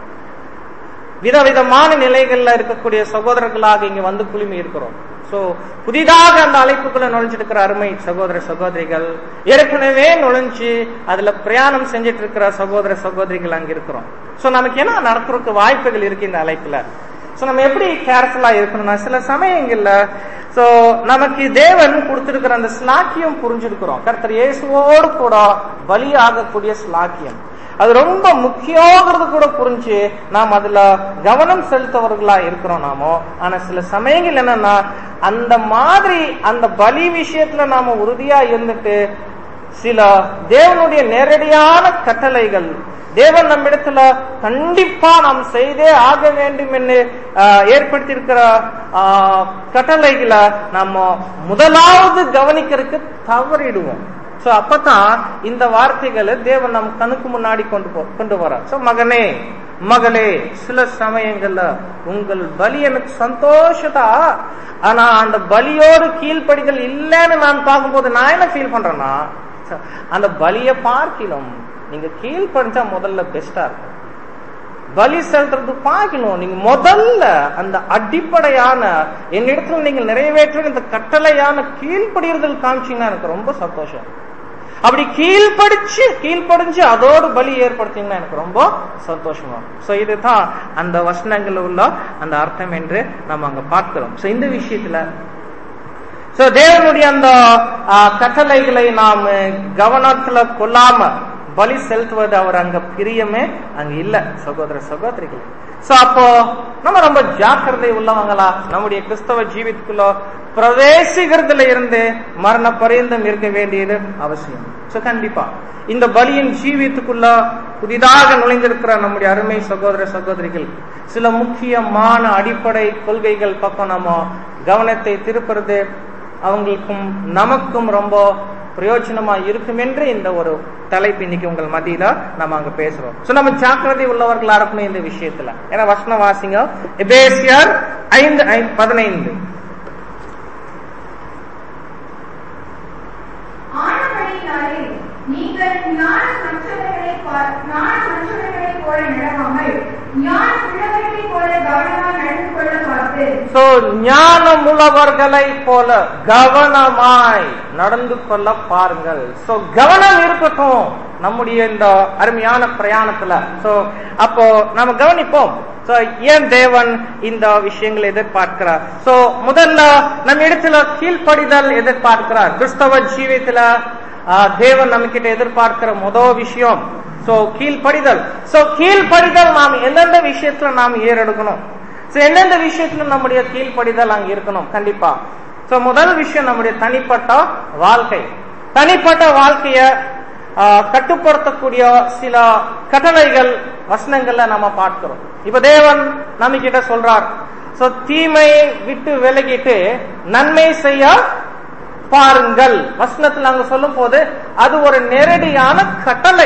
விதவிதமான நிலைகள்ல இருக்கக்கூடிய சகோதரர்களாக இங்க வந்து குழுமி இருக்கிறோம் சோ புதிதாக அந்த அழைப்புக்குள்ள நுழைஞ்சிருக்கிற அருமை சகோதர சகோதரிகள் ஏற்கனவே நுழைஞ்சு அதுல பிரயாணம் செஞ்சிட்டு இருக்கிற சகோதர சகோதரிகள் அங்க இருக்கிறோம் சோ நமக்கு என்ன நடக்கிறதுக்கு வாய்ப்புகள் இருக்கு இந்த அழைப்புல சோ நம்ம எப்படி கேர்ஃபுல்லா இருக்கணும்னா சில சமயங்கள்ல சோ நமக்கு தேவன் கொடுத்திருக்கிற அந்த ஸ்லாக்கியம் புரிஞ்சிருக்கிறோம் கர்த்தர் இயேசுவோடு கூட பலி ஆகக்கூடிய ஸ்லாக்கியம் அது ரொம்ப முக்கியங்கிறது கூட புரிஞ்சு நாம் அதுல கவனம் செலுத்தவர்களா இருக்கிறோம் நாமோ ஆனா சில சமயங்கள் என்னன்னா அந்த மாதிரி அந்த பலி விஷயத்துல நாம உறுதியா இருந்துட்டு சில தேவனுடைய நேரடியான கட்டளைகள் தேவன் நம்மிடத்துல கண்டிப்பா நாம் செய்தே ஆக வேண்டும் என்று ஏற்படுத்தியிருக்கிற கட்டளைகளை நம்ம முதலாவது கவனிக்கிறதுக்கு தவறிடுவோம் சோ அப்பதான் இந்த வார்த்தைகளை தேவன் நம் கண்ணுக்கு முன்னாடி கொண்டு போ கொண்டு வர சோ மகனே மகளே சில சமயங்கள்ல உங்கள் பலி எனக்கு சந்தோஷதா ஆனா அந்த பலியோடு கீழ்ப்படிதல் இல்லைன்னு நான் பார்க்கும்போது நான் என்ன ஃபீல் பண்றேன்னா அந்த பலிய பார்க்கணும் நீங்க கீழ்படிச்சா முதல்ல பெஸ்டா இருக்கும் பலி செலுத்துறது பார்க்கணும் நீங்க முதல்ல அந்த அடிப்படையான என்னிடத்துல நீங்க நிறைவேற்ற இந்த கட்டளையான கீழ்படிதல் காமிச்சீங்கன்னா எனக்கு ரொம்ப சந்தோஷம் அப்படி கீழ்படிச்சு கீழ்படிஞ்சு அதோடு பலி ஏற்படுத்தீங்கன்னா எனக்கு ரொம்ப சந்தோஷமா சோ இதுதான் அந்த வசனங்கள் உள்ள அந்த அர்த்தம் என்று நம்ம அங்க பார்க்கிறோம் சோ இந்த விஷயத்துல சோ தேவனுடைய அந்த கட்டளைகளை நாம் கவனத்துல கொள்ளாம பலி செலுத்துவது அவர் அங்க பிரியமே அங்க இல்ல சகோதர சகோதரிகள் சோ அப்போ நம்ம ரொம்ப ஜாக்கிரதை உள்ளவங்களா நம்முடைய கிறிஸ்தவ ஜீவித்துக்குள்ள பிரவேசிக்கிறதுல இருந்து மரண பரியந்தம் இருக்க வேண்டியது அவசியம் சோ கண்டிப்பா இந்த பலியின் ஜீவியத்துக்குள்ள புதிதாக நுழைந்திருக்கிற நம்முடைய அருமை சகோதர சகோதரிகள் சில முக்கியமான அடிப்படை கொள்கைகள் பக்கம் நம்ம கவனத்தை திருப்புறது அவங்களுக்கும் நமக்கும் ரொம்ப பிரயோஜனமா இருக்கும் என்று இந்த ஒரு தலைப்பு இன்னைக்கு உங்கள் மத்தியில நம்ம அங்க பேசுறோம் சோ நம்ம ஜாக்கிரதை உள்ளவர்களா இருக்கணும் இந்த விஷயத்துல ஏன்னா வசன வாசிங்க எபேசியர் ஐந்து பதினைந்து ஆனபடியினாலே நீங்கள் ஞான மற்றவர்களை ஞான மற்றவர்களை போல நடவாமல் ஞான உள்ளவர்களை போல கவனமாய் நடந்து கொள்ள பார்த்து பார்த்து சோ ஞானமுள்ளவர்களை போல கவனமாய் நடந்து கொள்ள பாருங்கள் சோ கவனம் இருக்கட்டும் நம்முடைய இந்த அருமையான பிரயாணத்துல சோ அப்போ நம்ம கவனிப்போம் சோ ஏன் தேவன் இந்த விஷயங்களை எதிர்பார்க்கிறார் சோ முதல்ல நம்ம இடத்துல கீழ்ப்படிதல் எதிர்பார்க்கிறார் கிறிஸ்தவ ஜீவியத்துல ஆஹ், தேவன் நம்ம கிட்ட எதிர்பார்க்கிற முதல் விஷயம் சோ கீழ்ப்படிதல் சோ கீழ்ப்படிதல் நாம் எந்தெந்த விஷயத்துல நாம் ஏறெடுக்கணும் சோ எந்தெந்த விஷயத்துல நம்முடைய கீழ்ப்படிதல் அங்க இருக்கணும் கண்டிப்பா சோ முதல் விஷயம் நம்முடைய தனிப்பட்ட வாழ்க்கை தனிப்பட்ட வாழ்க்கைய ஆஹ், கட்டுப்படுத்தக்கூடிய சில கட்டளைகள் வசனங்கள்ல நம்ம பார்க்கிறோம் இப்ப தேவன் நம்ம கிட்ட சொல்றார் சோ தீமையை விட்டு விலகிட்டு நன்மை செய்ய பாருங்கள் வசனத்தில் அங்க சொல்லும் போது அது ஒரு நேரடியான கட்டளை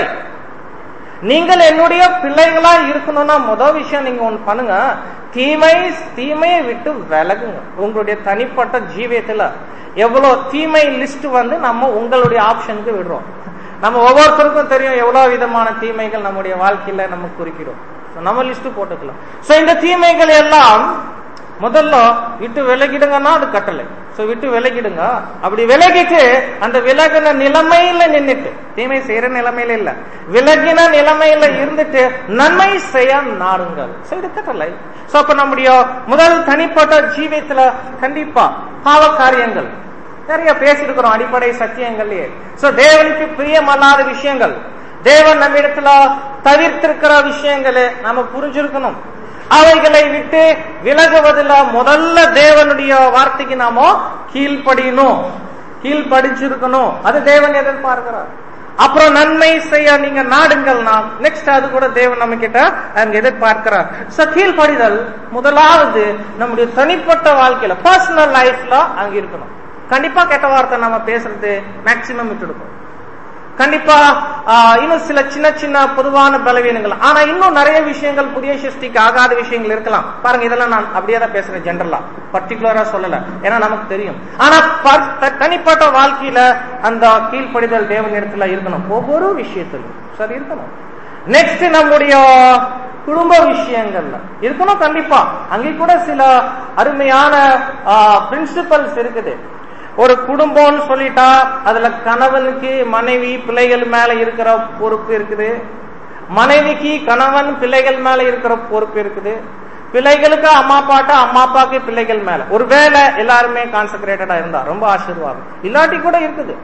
நீங்கள் என்னுடைய பிள்ளைகளா இருக்கணும்னா முதல் விஷயம் நீங்க ஒண்ணு பண்ணுங்க தீமை தீமையை விட்டு விலகுங்க உங்களுடைய தனிப்பட்ட ஜீவியத்துல எவ்வளவு தீமை லிஸ்ட் வந்து நம்ம உங்களுடைய ஆப்ஷனுக்கு விடுறோம் நம்ம ஒவ்வொருத்தருக்கும் தெரியும் எவ்வளவு விதமான தீமைகள் நம்முடைய வாழ்க்கையில நம்ம குறிக்கிறோம் So, நம்ம லிஸ்ட் போட்டுக்கலாம் சோ இந்த தீமைகள் எல்லாம் முதல்ல விட்டு விலகிடுங்கன்னா அது கட்டளை சோ விட்டு விலகிடுங்க அப்படி விலகிட்டு அந்த விலகின நிலைமையில நின்னுட்டு தீமை செய்யற நிலைமையில இல்ல விலகின நிலைமையில இருந்துட்டு நன்மை செய்ய நாடுங்கள் சோ இது கட்டளை சோ அப்ப நம்முடைய முதல் தனிப்பட்ட ஜீவியத்துல கண்டிப்பா பாவ காரியங்கள் நிறைய பேசியிருக்கிறோம் அடிப்படை சத்தியங்கள்லயே சோ தேவனுக்கு பிரியமல்லாத விஷயங்கள் தேவன் நம்ம இடத்துல தவிர்த்திருக்கிற விஷயங்களை நாம புரிஞ்சிருக்கணும் அவைகளை விட்டு விலகுவதில் முதல்ல தேவனுடைய வார்த்தைக்கு நாம கீழ்ப்படியணும் கீழ்ப்படிச்சிருக்கணும் அது தேவன் எதிர்பார்க்கிறார் அப்புறம் நன்மை செய்ய நீங்க நாடுங்கள் நாம் நெக்ஸ்ட் அது கூட தேவன் நம்ம கிட்ட அங்க எதிர்பார்க்கிறார் சோ கீழ்ப்படிதல் முதலாவது நம்முடைய தனிப்பட்ட வாழ்க்கையில பர்சனல் லைஃப்ல அங்க இருக்கணும் கண்டிப்பா கெட்ட வார்த்தை நம்ம பேசுறது மேக்சிமம் விட்டுடுக்கும் கண்டிப்பா ஆஹ், இன்னும் சில சின்ன சின்ன பொதுவான பலவீனங்கள் ஆனா இன்னும் நிறைய விஷயங்கள் புதிய சிருஷ்டிக்கு ஆகாத விஷயங்கள் இருக்கலாம் பாருங்க இதெல்லாம் நான் அப்படியே தான் பேசுறேன் ஜென்ரலா பர்டிகுலரா சொல்லல ஏன்னா நமக்கு தெரியும் ஆனா பர்- த- தனிப்பட்ட வாழ்க்கையில அந்த கீழ்ப்படிதல் தேவன் இடத்துல இருக்கணும் ஒவ்வொரு விஷயத்திலும் சரி இருக்கணும் நெக்ஸ்ட் நம்முடைய குடும்ப விஷயங்கள்ல இருக்கணும் கண்டிப்பா அங்கே கூட சில அருமையான பிரின்சிபல்ஸ் இருக்குது ஒரு குடும்பம்னு சொல்லிட்டா அதுல கணவனுக்கு மனைவி பிள்ளைகள் மேல இருக்கிற பொறுப்பு இருக்குது மனைவிக்கு கணவன் பிள்ளைகள் மேல இருக்கிற பொறுப்பு இருக்குது பிள்ளைகளுக்கு அம்மா அப்பாட்ட அம்மா அப்பாக்கு பிள்ளைகள் மேல ஒருவேளை எல்லாருமே கான்சென்ட்ரேட்டடா இருந்தா ரொம்ப ஆசீர்வாதம் இல்லாட்டி கூட இருக்குது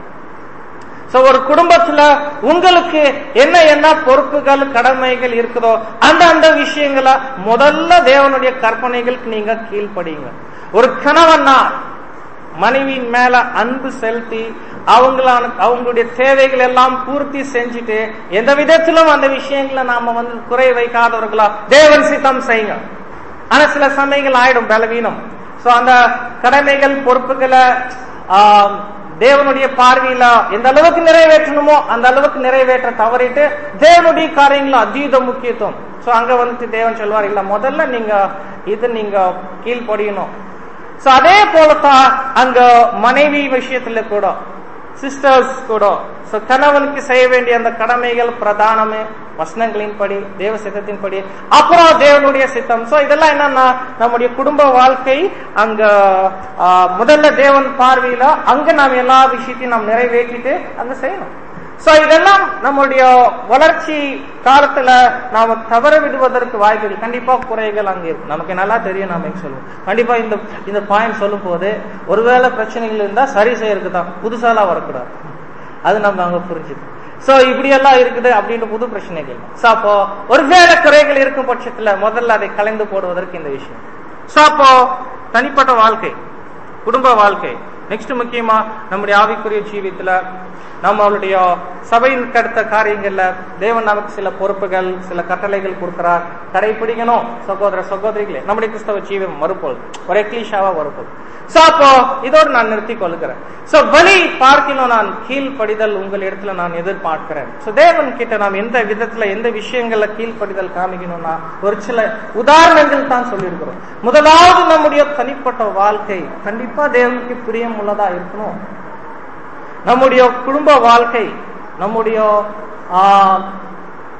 சோ ஒரு குடும்பத்துல உங்களுக்கு என்ன என்ன பொறுப்புகள் கடமைகள் இருக்குதோ அந்த அந்த விஷயங்களை முதல்ல தேவனுடைய கற்பனைகளுக்கு நீங்க கீழ்ப்படிங்க ஒரு கணவன்னா மனைவியின் மேல அன்பு செலுத்தி அவங்களான அவங்களுடைய தேவைகள் எல்லாம் பூர்த்தி செஞ்சுட்டு எந்த விதத்திலும் அந்த விஷயங்களை நாம வந்து குறை வைக்காதவர்களா தேவன் சித்தம் செய்யுங்க ஆனா சில சமயங்கள் ஆயிடும் பலவீனம் சோ அந்த கடமைகள் பொறுப்புகளை ஆஹ், தேவனுடைய பார்வையில எந்த அளவுக்கு நிறைவேற்றணுமோ அந்த அளவுக்கு நிறைவேற்ற தவறிட்டு தேவனுடைய காரியங்கள் அதீத முக்கியத்துவம் சோ அங்க வந்துட்டு தேவன் சொல்வார் இல்ல முதல்ல நீங்க இது நீங்க கீழ்ப்படியணும் சோ அதே போலதான் அங்க மனைவி விஷயத்துல கூட சிஸ்டர்ஸ் கூட சோ கணவனுக்கு செய்ய வேண்டிய அந்த கடமைகள் பிரதானமே வசனங்களின் படி தேவ சித்தத்தின் படி அப்புறம் தேவனுடைய சித்தம் சோ இதெல்லாம் என்னன்னா நம்முடைய குடும்ப வாழ்க்கை அங்க ஆ, முதல்ல தேவன் பார்வையில அங்க நாம் எல்லா விஷயத்தையும் நாம் நிறைவேற்றிட்டு அங்க செய்யணும் சோ இதெல்லாம் நம்முடைய வளர்ச்சி காலத்துல நாம தவற விடுவதற்கு வாய்ப்புகள் கண்டிப்பா குறைகள் அங்க இருக்கு நமக்கு நல்லா தெரியும் நாம எங்க சொல்லுவோம் கண்டிப்பா இந்த இந்த பாயிண்ட் சொல்லும் போது ஒருவேளை பிரச்சனைகள் இருந்தா சரி செய்யறதுக்கு தான் புதுசாலாம் வரக்கூடாது அது நம்ம அங்க புரிஞ்சுக்கணும் சோ இப்படி எல்லாம் இருக்குது அப்படின்னு புது பிரச்சனைகள் சோ அப்போ ஒருவேளை குறைகள் இருக்கும் பட்சத்துல முதல்ல அதை கலைந்து போடுவதற்கு இந்த விஷயம் சோ அப்போ தனிப்பட்ட வாழ்க்கை குடும்ப வாழ்க்கை நெக்ஸ்ட் முக்கியமா நம்முடைய ஆவிக்குரிய ஜீவியத்துல நம்மளுடைய சபையின் அடுத்த காரியங்கள்ல தேவன் நமக்கு சில பொறுப்புகள் சில கட்டளைகள் கொடுக்கிறார் கடைபிடிக்கணும் சகோதர சகோதரிகளே நம்முடைய கிறிஸ்தவ ஜீவம் மறுப்போல் ஒரு எக்லீஷாவா மறுப்போல் சோ அப்போ இதோடு நான் நிறுத்திக் கொள்கிறேன் சோ பலி பார்க்கணும் நான் கீழ்ப்படிதல் உங்கள் இடத்துல நான் எதிர்பார்க்கிறேன் சோ தேவன் கிட்ட நாம் எந்த விதத்துல எந்த விஷயங்கள்ல கீழ்ப்படிதல் காமிக்கணும்னா ஒரு சில உதாரணங்கள் தான் சொல்லியிருக்கிறோம் முதலாவது நம்முடைய தனிப்பட்ட வாழ்க்கை கண்டிப்பா தேவனுக்கு பிரியம் உள்ளதா இருக்கணும் நம்முடைய குடும்ப வாழ்க்கை நம்முடைய ஆ,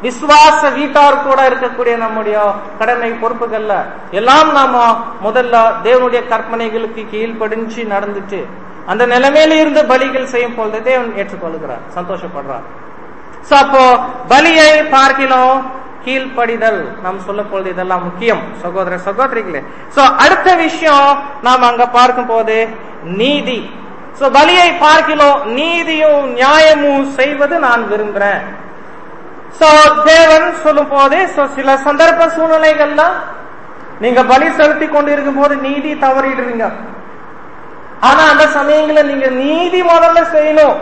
விசுவாச வீட்டார் கூட இருக்கக்கூடிய நம்முடைய கடமை பொறுப்புகள்ல எல்லாம் நாம முதல்ல தேவனுடைய கற்பனைகளுக்கு கீழ்ப்படிஞ்சு நடந்துட்டு அந்த நிலைமையில இருந்து பலிகள் செய்யும் பொழுது தேவன் ஏற்றுக்கொள்கிறார் சந்தோஷப்படுறார் சோ அப்போ பலியை பார்க்கிறோம் கீழ்ப்படிதல் நாம் சொல்ல பொழுது இதெல்லாம் முக்கியம் சகோதர சகோதரிகளே சோ அடுத்த விஷயம் நாம் அங்க பார்க்கும் போது நீதி சோ பலியை பார்க்கிறோம் நீதியும் நியாயமும் செய்வது நான் விரும்புறேன் சோ தேவன் சொல்லும் போது so சில சந்தர்ப்ப சூழ்நிலைகள்ல நீங்க பலி செலுத்தி கொண்டு இருக்கும் போது நீதி தவறிடுவீங்க ஆனா அந்த சமயங்கள நீங்க நீதி முதல்ல செய்யணும்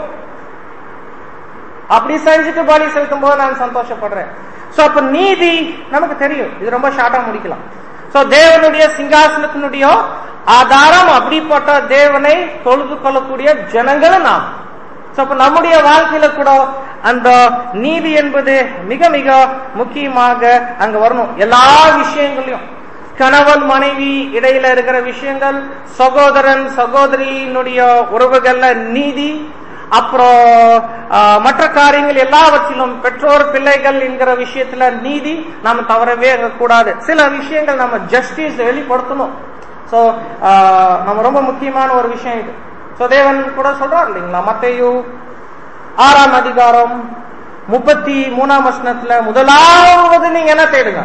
அப்படி செஞ்சுட்டு பலி செலுத்தும் போது நான் சந்தோஷப்படுறேன் சோ அப்ப நீதி நமக்கு தெரியும் இது ரொம்ப ஷார்ட்டா முடிக்கலாம் சோ தேவனுடைய சிங்காசனத்தினுடைய ஆதாரம் அப்படிப்பட்ட தேவனை தொழுது கொள்ளக்கூடிய ஜனங்கள் நாம் சோ அப்ப நம்முடைய வாழ்க்கையில கூட அந்த நீதி என்பது மிக மிக முக்கியமாக அங்க வரணும் எல்லா விஷயங்களையும் கணவன் மனைவி இடையில இருக்கிற விஷயங்கள் சகோதரன் சகோதரியினுடைய உறவுகள்ல நீதி அப்புறம் ஆஹ், மற்ற காரியங்கள் எல்லாவற்றிலும் பெற்றோர் பிள்ளைகள் என்கிற விஷயத்துல நீதி நாம தவறவே அங்க கூடாது சில விஷயங்கள் நம்ம ஜஸ்டிஸ் வெளிப்படுத்தணும் சோ நம்ம ரொம்ப முக்கியமான ஒரு விஷயம் இது சோ தேவன் கூட சொல்றார் இல்லைங்களா மத்தையு ஆறாம் அதிகாரம் முப்பத்தி மூணாம் வசனத்துல முதலாவது நீங்க என்ன தேடுங்க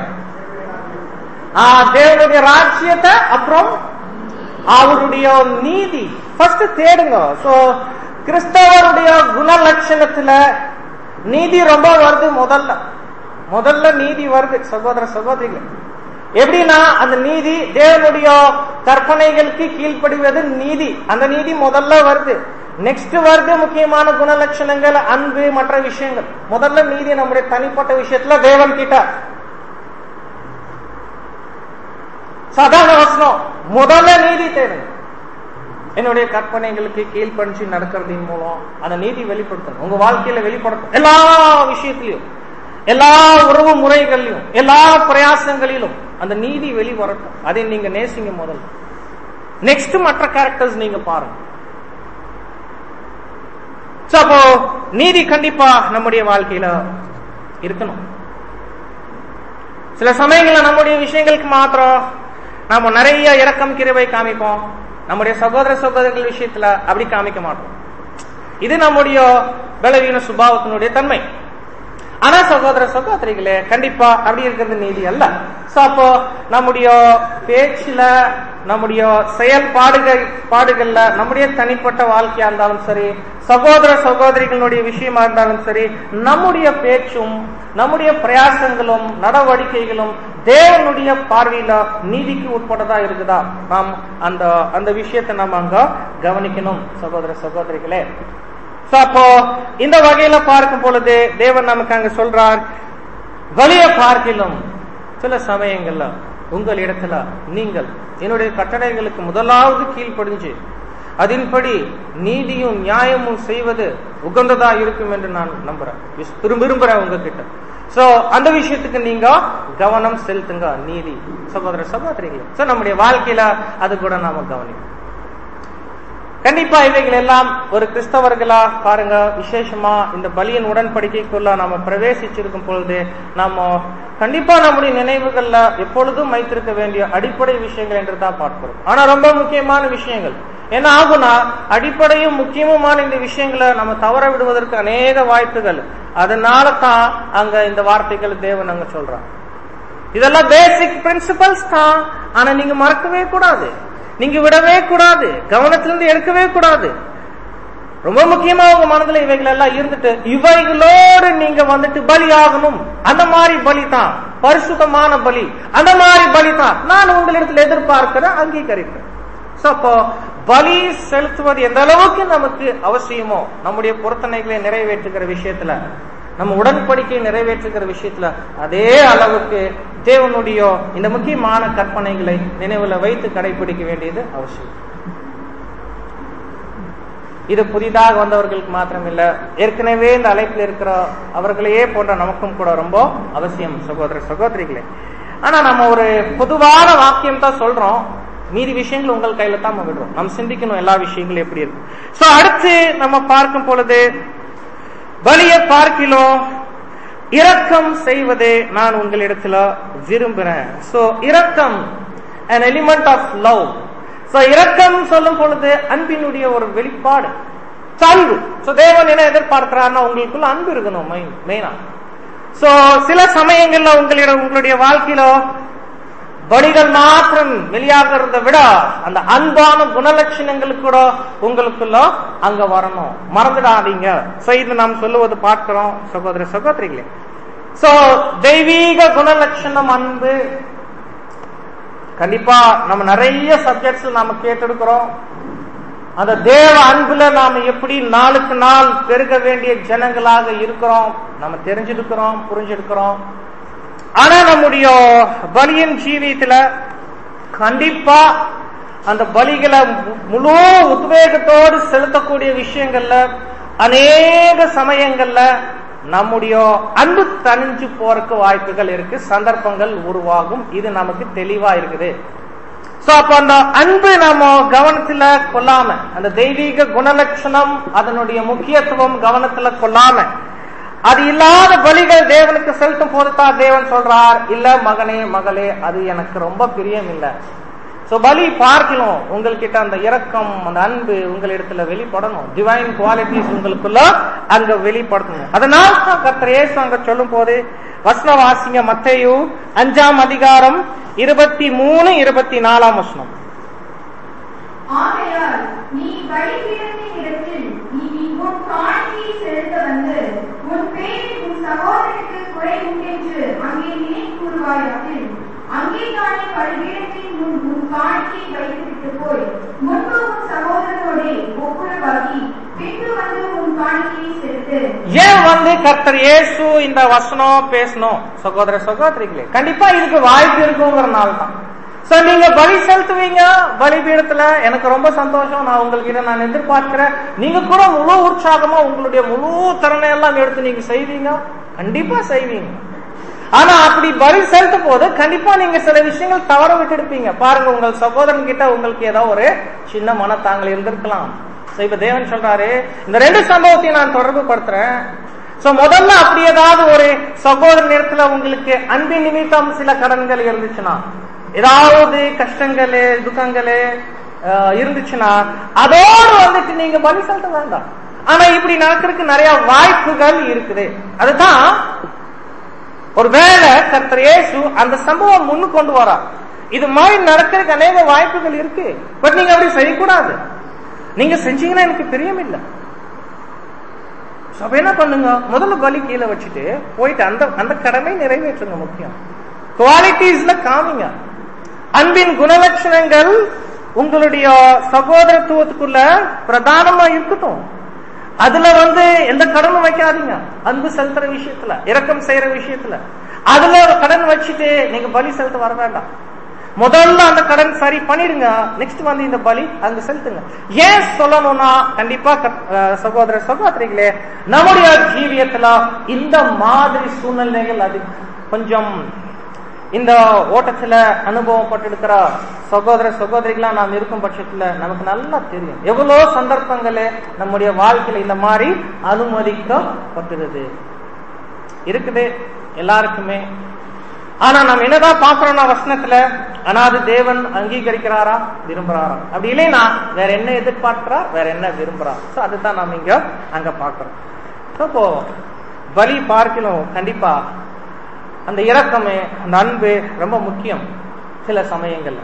ஆ, தேவனுடைய ராஜ்யத்தை அப்புறம் அவருடைய நீதி ஃபர்ஸ்ட் தேடுங்க சோ கிறிஸ்தவருடைய குணலட்சணத்துல நீதி ரொம்ப வருது முதல்ல முதல்ல நீதி வருது சகோதர சகோதரிகள் எப்படின்னா அந்த நீதி தேவனுடைய கற்பனைகளுக்கு கீழ்ப்படிவது நீதி அந்த நீதி முதல்ல வருது நெக்ஸ்ட் வருது முக்கியமான குணலட்சணங்கள் அன்பு மற்ற விஷயங்கள் முதல்ல நீதி நம்முடைய தனிப்பட்ட விஷயத்துல தேவன் கிட்ட சாதாரண வசனம் முதல்ல நீதி தேடுங்க என்னுடைய கற்பனைகளுக்கு கீழ்ப்படிச்சு நடக்கிறதின் மூலம் அந்த நீதி வெளிப்படுத்தணும் உங்க வாழ்க்கையில வெளிப்படுத்தணும் எல்லா விஷயத்திலையும் எல்லா உறவு முறைகளிலும் எல்லா பிரயாசங்களிலும் அந்த நீதி வெளிவரட்டும் அதை நீங்க நேசிங்க முதல்ல நெக்ஸ்ட் மற்ற கேரக்டர்ஸ் நீங்க பாருங்க So, அப்போ நீதி கண்டிப்பா நம்முடைய வாழ்க்கையில இருக்கணும் சில சமயங்கள்ல நம்முடைய விஷயங்களுக்கு மாத்திரம் நாம நிறைய இரக்கம் கிருபை காமிப்போம் நம்முடைய சகோதர சகோதரர்கள் விஷயத்துல அப்படி காமிக்க மாட்டோம் இது நம்முடைய பலவீன சுபாவத்தினுடைய தன்மை ஆனா சகோதர சகோதரிகளே கண்டிப்பா அப்படி இருக்கிறது நீதி அல்ல சோ அப்போ நம்முடைய பேச்சுல நம்முடைய செயல்பாடுகள் பாடுகள்ல நம்முடைய தனிப்பட்ட வாழ்க்கையா இருந்தாலும் சரி சகோதர சகோதரிகளுடைய விஷயமா இருந்தாலும் சரி நம்முடைய பேச்சும் நம்முடைய பிரயாசங்களும் நடவடிக்கைகளும் தேவனுடைய பார்வையில நீதிக்கு உட்பட்டதா இருக்குதா நாம் அந்த அந்த விஷயத்தை நம்ம அங்க கவனிக்கணும் சகோதர சகோதரிகளே So, அப்போ இந்த வகையில பார்க்கும் பொழுது தேவன் நமக்கு அங்க சொல்றார் வலிய பார்க்கிலும் சில சமயங்கள்ல உங்கள் இடத்துல நீங்கள் என்னுடைய கட்டளைகளுக்கு முதலாவது கீழ்ப்படிஞ்சு அதன்படி நீதியும் நியாயமும் செய்வது உகந்ததா இருக்கும் என்று நான் நம்புறேன் விஸ்- விரும்ப- விரும்புறேன் உங்ககிட்ட சோ அந்த விஷயத்துக்கு நீங்க கவனம் செலுத்துங்க நீதி சகோதர சகோதரிகளே சோ நம்முடைய வாழ்க்கையில அது கூட நாம கவனிக்கணும் கண்டிப்பா இவைகள் எல்லாம் ஒரு கிறிஸ்தவர்களா பாருங்க விசேஷமா இந்த பலியின் உடன்படிக்கைக்குள்ள நாம பிரவேசிச்சிருக்கும் பொழுது நாம கண்டிப்பா நம்முடைய நினைவுகள்ல எப்பொழுதும் வைத்திருக்க வேண்டிய அடிப்படை விஷயங்கள் என்று தான் பார்க்கிறோம் ஆனா ரொம்ப முக்கியமான விஷயங்கள் என்ன ஆகுனா அடிப்படையும் முக்கியமுமான இந்த விஷயங்களை நம்ம தவற விடுவதற்கு அநேக வாய்ப்புகள் அதனால தான் அங்க இந்த வார்த்தைகள் தேவன் அங்க சொல்றாங்க இதெல்லாம் பேசிக் பிரின்சிபல்ஸ் தான் ஆனா நீங்க மறக்கவே கூடாது நீங்க விடவே கூடாது கவனத்திலிருந்து எடுக்கவே கூடாது ரொம்ப முக்கியமா உங்க மனதுல இவைகள் எல்லாம் இருந்துட்டு இவைகளோடு நீங்க வந்துட்டு பலி ஆகணும் அந்த மாதிரி பலி தான் பரிசுத்தமான பலி அந்த மாதிரி பலி தான் நான் உங்களிடத்தில் எதிர்பார்க்கிறேன் அங்கீகரிப்பேன் So, அப்போ பலி செலுத்துவது எந்த அளவுக்கு நமக்கு அவசியமோ நம்முடைய பொருத்தனைகளை நிறைவேற்றுகிற விஷயத்துல நம்ம உடன்படிக்கை நிறைவேற்றுகிற விஷயத்துல அதே அளவுக்கு தேவனுடைய இந்த முக்கியமான கற்பனைகளை நினைவுல வைத்து கடைபிடிக்க வேண்டியது அவசியம் இது புதிதாக வந்தவர்களுக்கு மாத்திரமில்ல ஏற்கனவே இந்த அழைப்பில் இருக்கிற அவர்களையே போன்ற நமக்கும் கூட ரொம்ப அவசியம் சகோதர சகோதரிகளே ஆனா நம்ம ஒரு பொதுவான வாக்கியம் தான் சொல்றோம் மீதி விஷயங்கள் உங்கள் கையில தான் நம்ம விடுறோம் நம்ம சிந்திக்கணும் எல்லா விஷயங்களும் எப்படி இருக்கு சோ அடுத்து நம்ம பார்க்கும் பொழுது பலிய பார்க்கிலோ இரக்கம் செய்வதே நான் உங்களிடத்துல விரும்புறேன் சோ இரக்கம் an element of love so இரக்கம் சொல்லும் பொழுது அன்பினுடைய ஒரு வெளிப்பாடு So, அன்பு சோ தேவன் என்ன எதிர்பார்க்கிறார்னா உங்களுக்குள்ள அன்பு இருக்கணும் மெயினா சோ சில சமயங்கள்ல உங்களிடம் உங்களுடைய வாழ்க்கையில பலிகள் மாத்திரம் வெளியாகிறத விட அந்த அன்பான குணலட்சணங்கள் கூட உங்களுக்குள்ள அங்க வரணும் மறந்துடாதீங்க சோ இது நாம் சொல்லுவது பார்க்கிறோம் சகோதர சகோதரிகளே சோ தெய்வீக குணலட்சணம் அன்பு கண்டிப்பா நம்ம நிறைய சப்ஜெக்ட்ஸ் நாம கேட்டெடுக்கிறோம் அந்த தேவ அன்புல நாம எப்படி நாளுக்கு நாள் பெருக வேண்டிய ஜனங்களாக இருக்கிறோம் நம்ம தெரிஞ்சிருக்கிறோம் புரிஞ்சிருக்கிறோம் ஆனா நம்முடைய பலியின் ஜீவியத்துல கண்டிப்பா அந்த பலிகளை மு- முழு உத்வேகத்தோடு செலுத்தக்கூடிய விஷயங்கள்ல அநேக சமயங்கள்ல நம்முடைய அன்பு தணிஞ்சு போறதுக்கு வாய்ப்புகள் இருக்கு சந்தர்ப்பங்கள் உருவாகும் இது நமக்கு தெளிவா இருக்குது சோ அப்ப அந்த அன்பு நம்ம கவனத்துல கொள்ளாம அந்த தெய்வீக குணலட்சணம் அதனுடைய முக்கியத்துவம் கவனத்துல கொள்ளாம அது இல்லாத பலிகள் தேவனுக்கு செலுத்தும் போதுதான் தேவன் சொல்றார் இல்ல மகனே மகளே அது எனக்கு ரொம்ப பிரியம் இல்ல சோ பலி பார்க்கணும் உங்கள்கிட்ட அந்த இரக்கம் அந்த அன்பு உங்களிடத்துல வெளிப்படணும் டிவைன் குவாலிட்டிஸ் உங்களுக்குள்ள அங்க வெளிப்படணும் அதனால தான் கர்த்தர் இயேசு அங்க சொல்லும் போது வசன வாசிங்க மத்தேயு அஞ்சாம் அதிகாரம் இருபத்தி மூணு இருபத்தி நாலாம் வசனம் ஆகையால் நீ பலிபீடத்தின் இடத்தில் நீ உன் காணிக்கையை செலுத்த வந்து உன் பேரில் உன் சகோதரனுக்கு குறை உண்டென்று அங்கே நினை கூறுவாயாகில் அங்கே தானே பலிபீடத்தின் முன் உன் காணிக்கையை வைத்துவிட்டு போய் முன்பு உன் சகோதரனோடே ஒப்புரவாகி பின்பு வந்து உன் காணிக்கையை செலுத்து ஏன் வந்து கர்த்தர் இயேசு இந்த வசனம் பேசணும் சகோதர சகோதரிகளே கண்டிப்பா இதுக்கு வாய்ப்பு இருக்குங்கிறனால தான் சோ நீங்க பலி செலுத்துவீங்க பலிபீடத்துல எனக்கு ரொம்ப சந்தோஷம் நான் உங்ககிட்ட நான் எதிர்பார்க்கிறேன் நீங்க கூட முழு உற்சாகமா உங்களுடைய முழு திறனை எல்லாம் எடுத்து நீங்க செய்வீங்க கண்டிப்பா செய்வீங்க ஆனா அப்படி பலி செலுத்தும் போது கண்டிப்பா நீங்க சில விஷயங்கள் தவற விட்டுடுப்பீங்க பாருங்க உங்கள் சகோதரன் கிட்ட உங்களுக்கு ஏதோ ஒரு சின்ன மனத்தாங்கள் இருந்திருக்கலாம் So, இப்ப தேவன் சொல்றாரு இந்த ரெண்டு சம்பவத்தையும் நான் தொடர்பு படுத்துறேன் சோ முதல்ல அப்படி ஏதாவது ஒரு சகோதர நேரத்துல உங்களுக்கு அன்பின் நிமித்தம் சில கடன்கள் இருந்துச்சுன்னா ஏதாவது கஷ்டங்கள் துக்கங்கள் அஹ், இருந்துச்சுன்னா அதோடு வந்துட்டு நீங்க பலி செலுத்த வேண்டாம் ஆனா இப்படி நடக்கிறதுக்கு நிறைய வாய்ப்புகள் இருக்குது அதுதான் ஒருவேளை கர்த்தர் இயேசு அந்த சம்பவம் முன்னு கொண்டு வரா இது மாதிரி நடக்கிறதுக்கு அநேக வாய்ப்புகள் இருக்கு பட் நீங்க அப்படி செய்யக்கூடாது நீங்க செஞ்சீங்கன்னா எனக்கு பிரியம் இல்லை So, அப்ப என்ன பண்ணுங்க முதல்ல பலி கீழே வச்சுட்டு போயிட்டு அந்த அந்த கடமை நிறைவேற்றுங்க முக்கியம் குவாலிட்டிஸ்ல காமிங்க அன்பின் குணலட்சணங்கள் உங்களுடைய சகோதரத்துவத்துக்குள்ள பிரதானமா இருக்கட்டும் அதுல வந்து எந்த கடனும் வைக்காதீங்க அன்பு செலுத்துற விஷயத்துல இரக்கம் செய்யற விஷயத்துல அதுல ஒரு கடன் வச்சுட்டு நீங்க பலி செலுத்த வர வேண்டாம் முதல்ல அந்த கடன் சரி பண்ணிடுங்க நெக்ஸ்ட் வந்து இந்த பலி அங்க செலுத்துங்க ஏன் சொல்லணும்னா கண்டிப்பா கத்- அஹ் சகோதர சகோதரிகளே நம்முடைய ஜீவியத்துல இந்த மாதிரி சூழ்நிலைகள் அது கொஞ்சம் இந்த ஓட்டத்துல அனுபவப்பட்டிருக்கிற சகோதர சகோதரிகளா நாம் இருக்கும் பட்சத்துல நமக்கு நல்லா தெரியும் எவ்வளவு சந்தர்ப்பங்களே நம்முடைய வாழ்க்கையில இந்த மாதிரி அனுமதிக்கப்பட்டிருது இருக்குது எல்லாருக்குமே ஆனா நம்ம என்னதான் பாக்குறோம்னா வசனத்துல ஆனா அது தேவன் அங்கீகரிக்கிறாரா விரும்புறாரா அப்படி இல்லைன்னா வேற என்ன எதிர்பார்க்கிறா வேற என்ன விரும்புறா சோ அதுதான் நாம இங்க அங்க பாக்குறோம் அப்போ பலி பார்க்கணும் கண்டிப்பா அந்த இரக்கமே அந்த அன்பு ரொம்ப முக்கியம் சில சமயங்கள்ல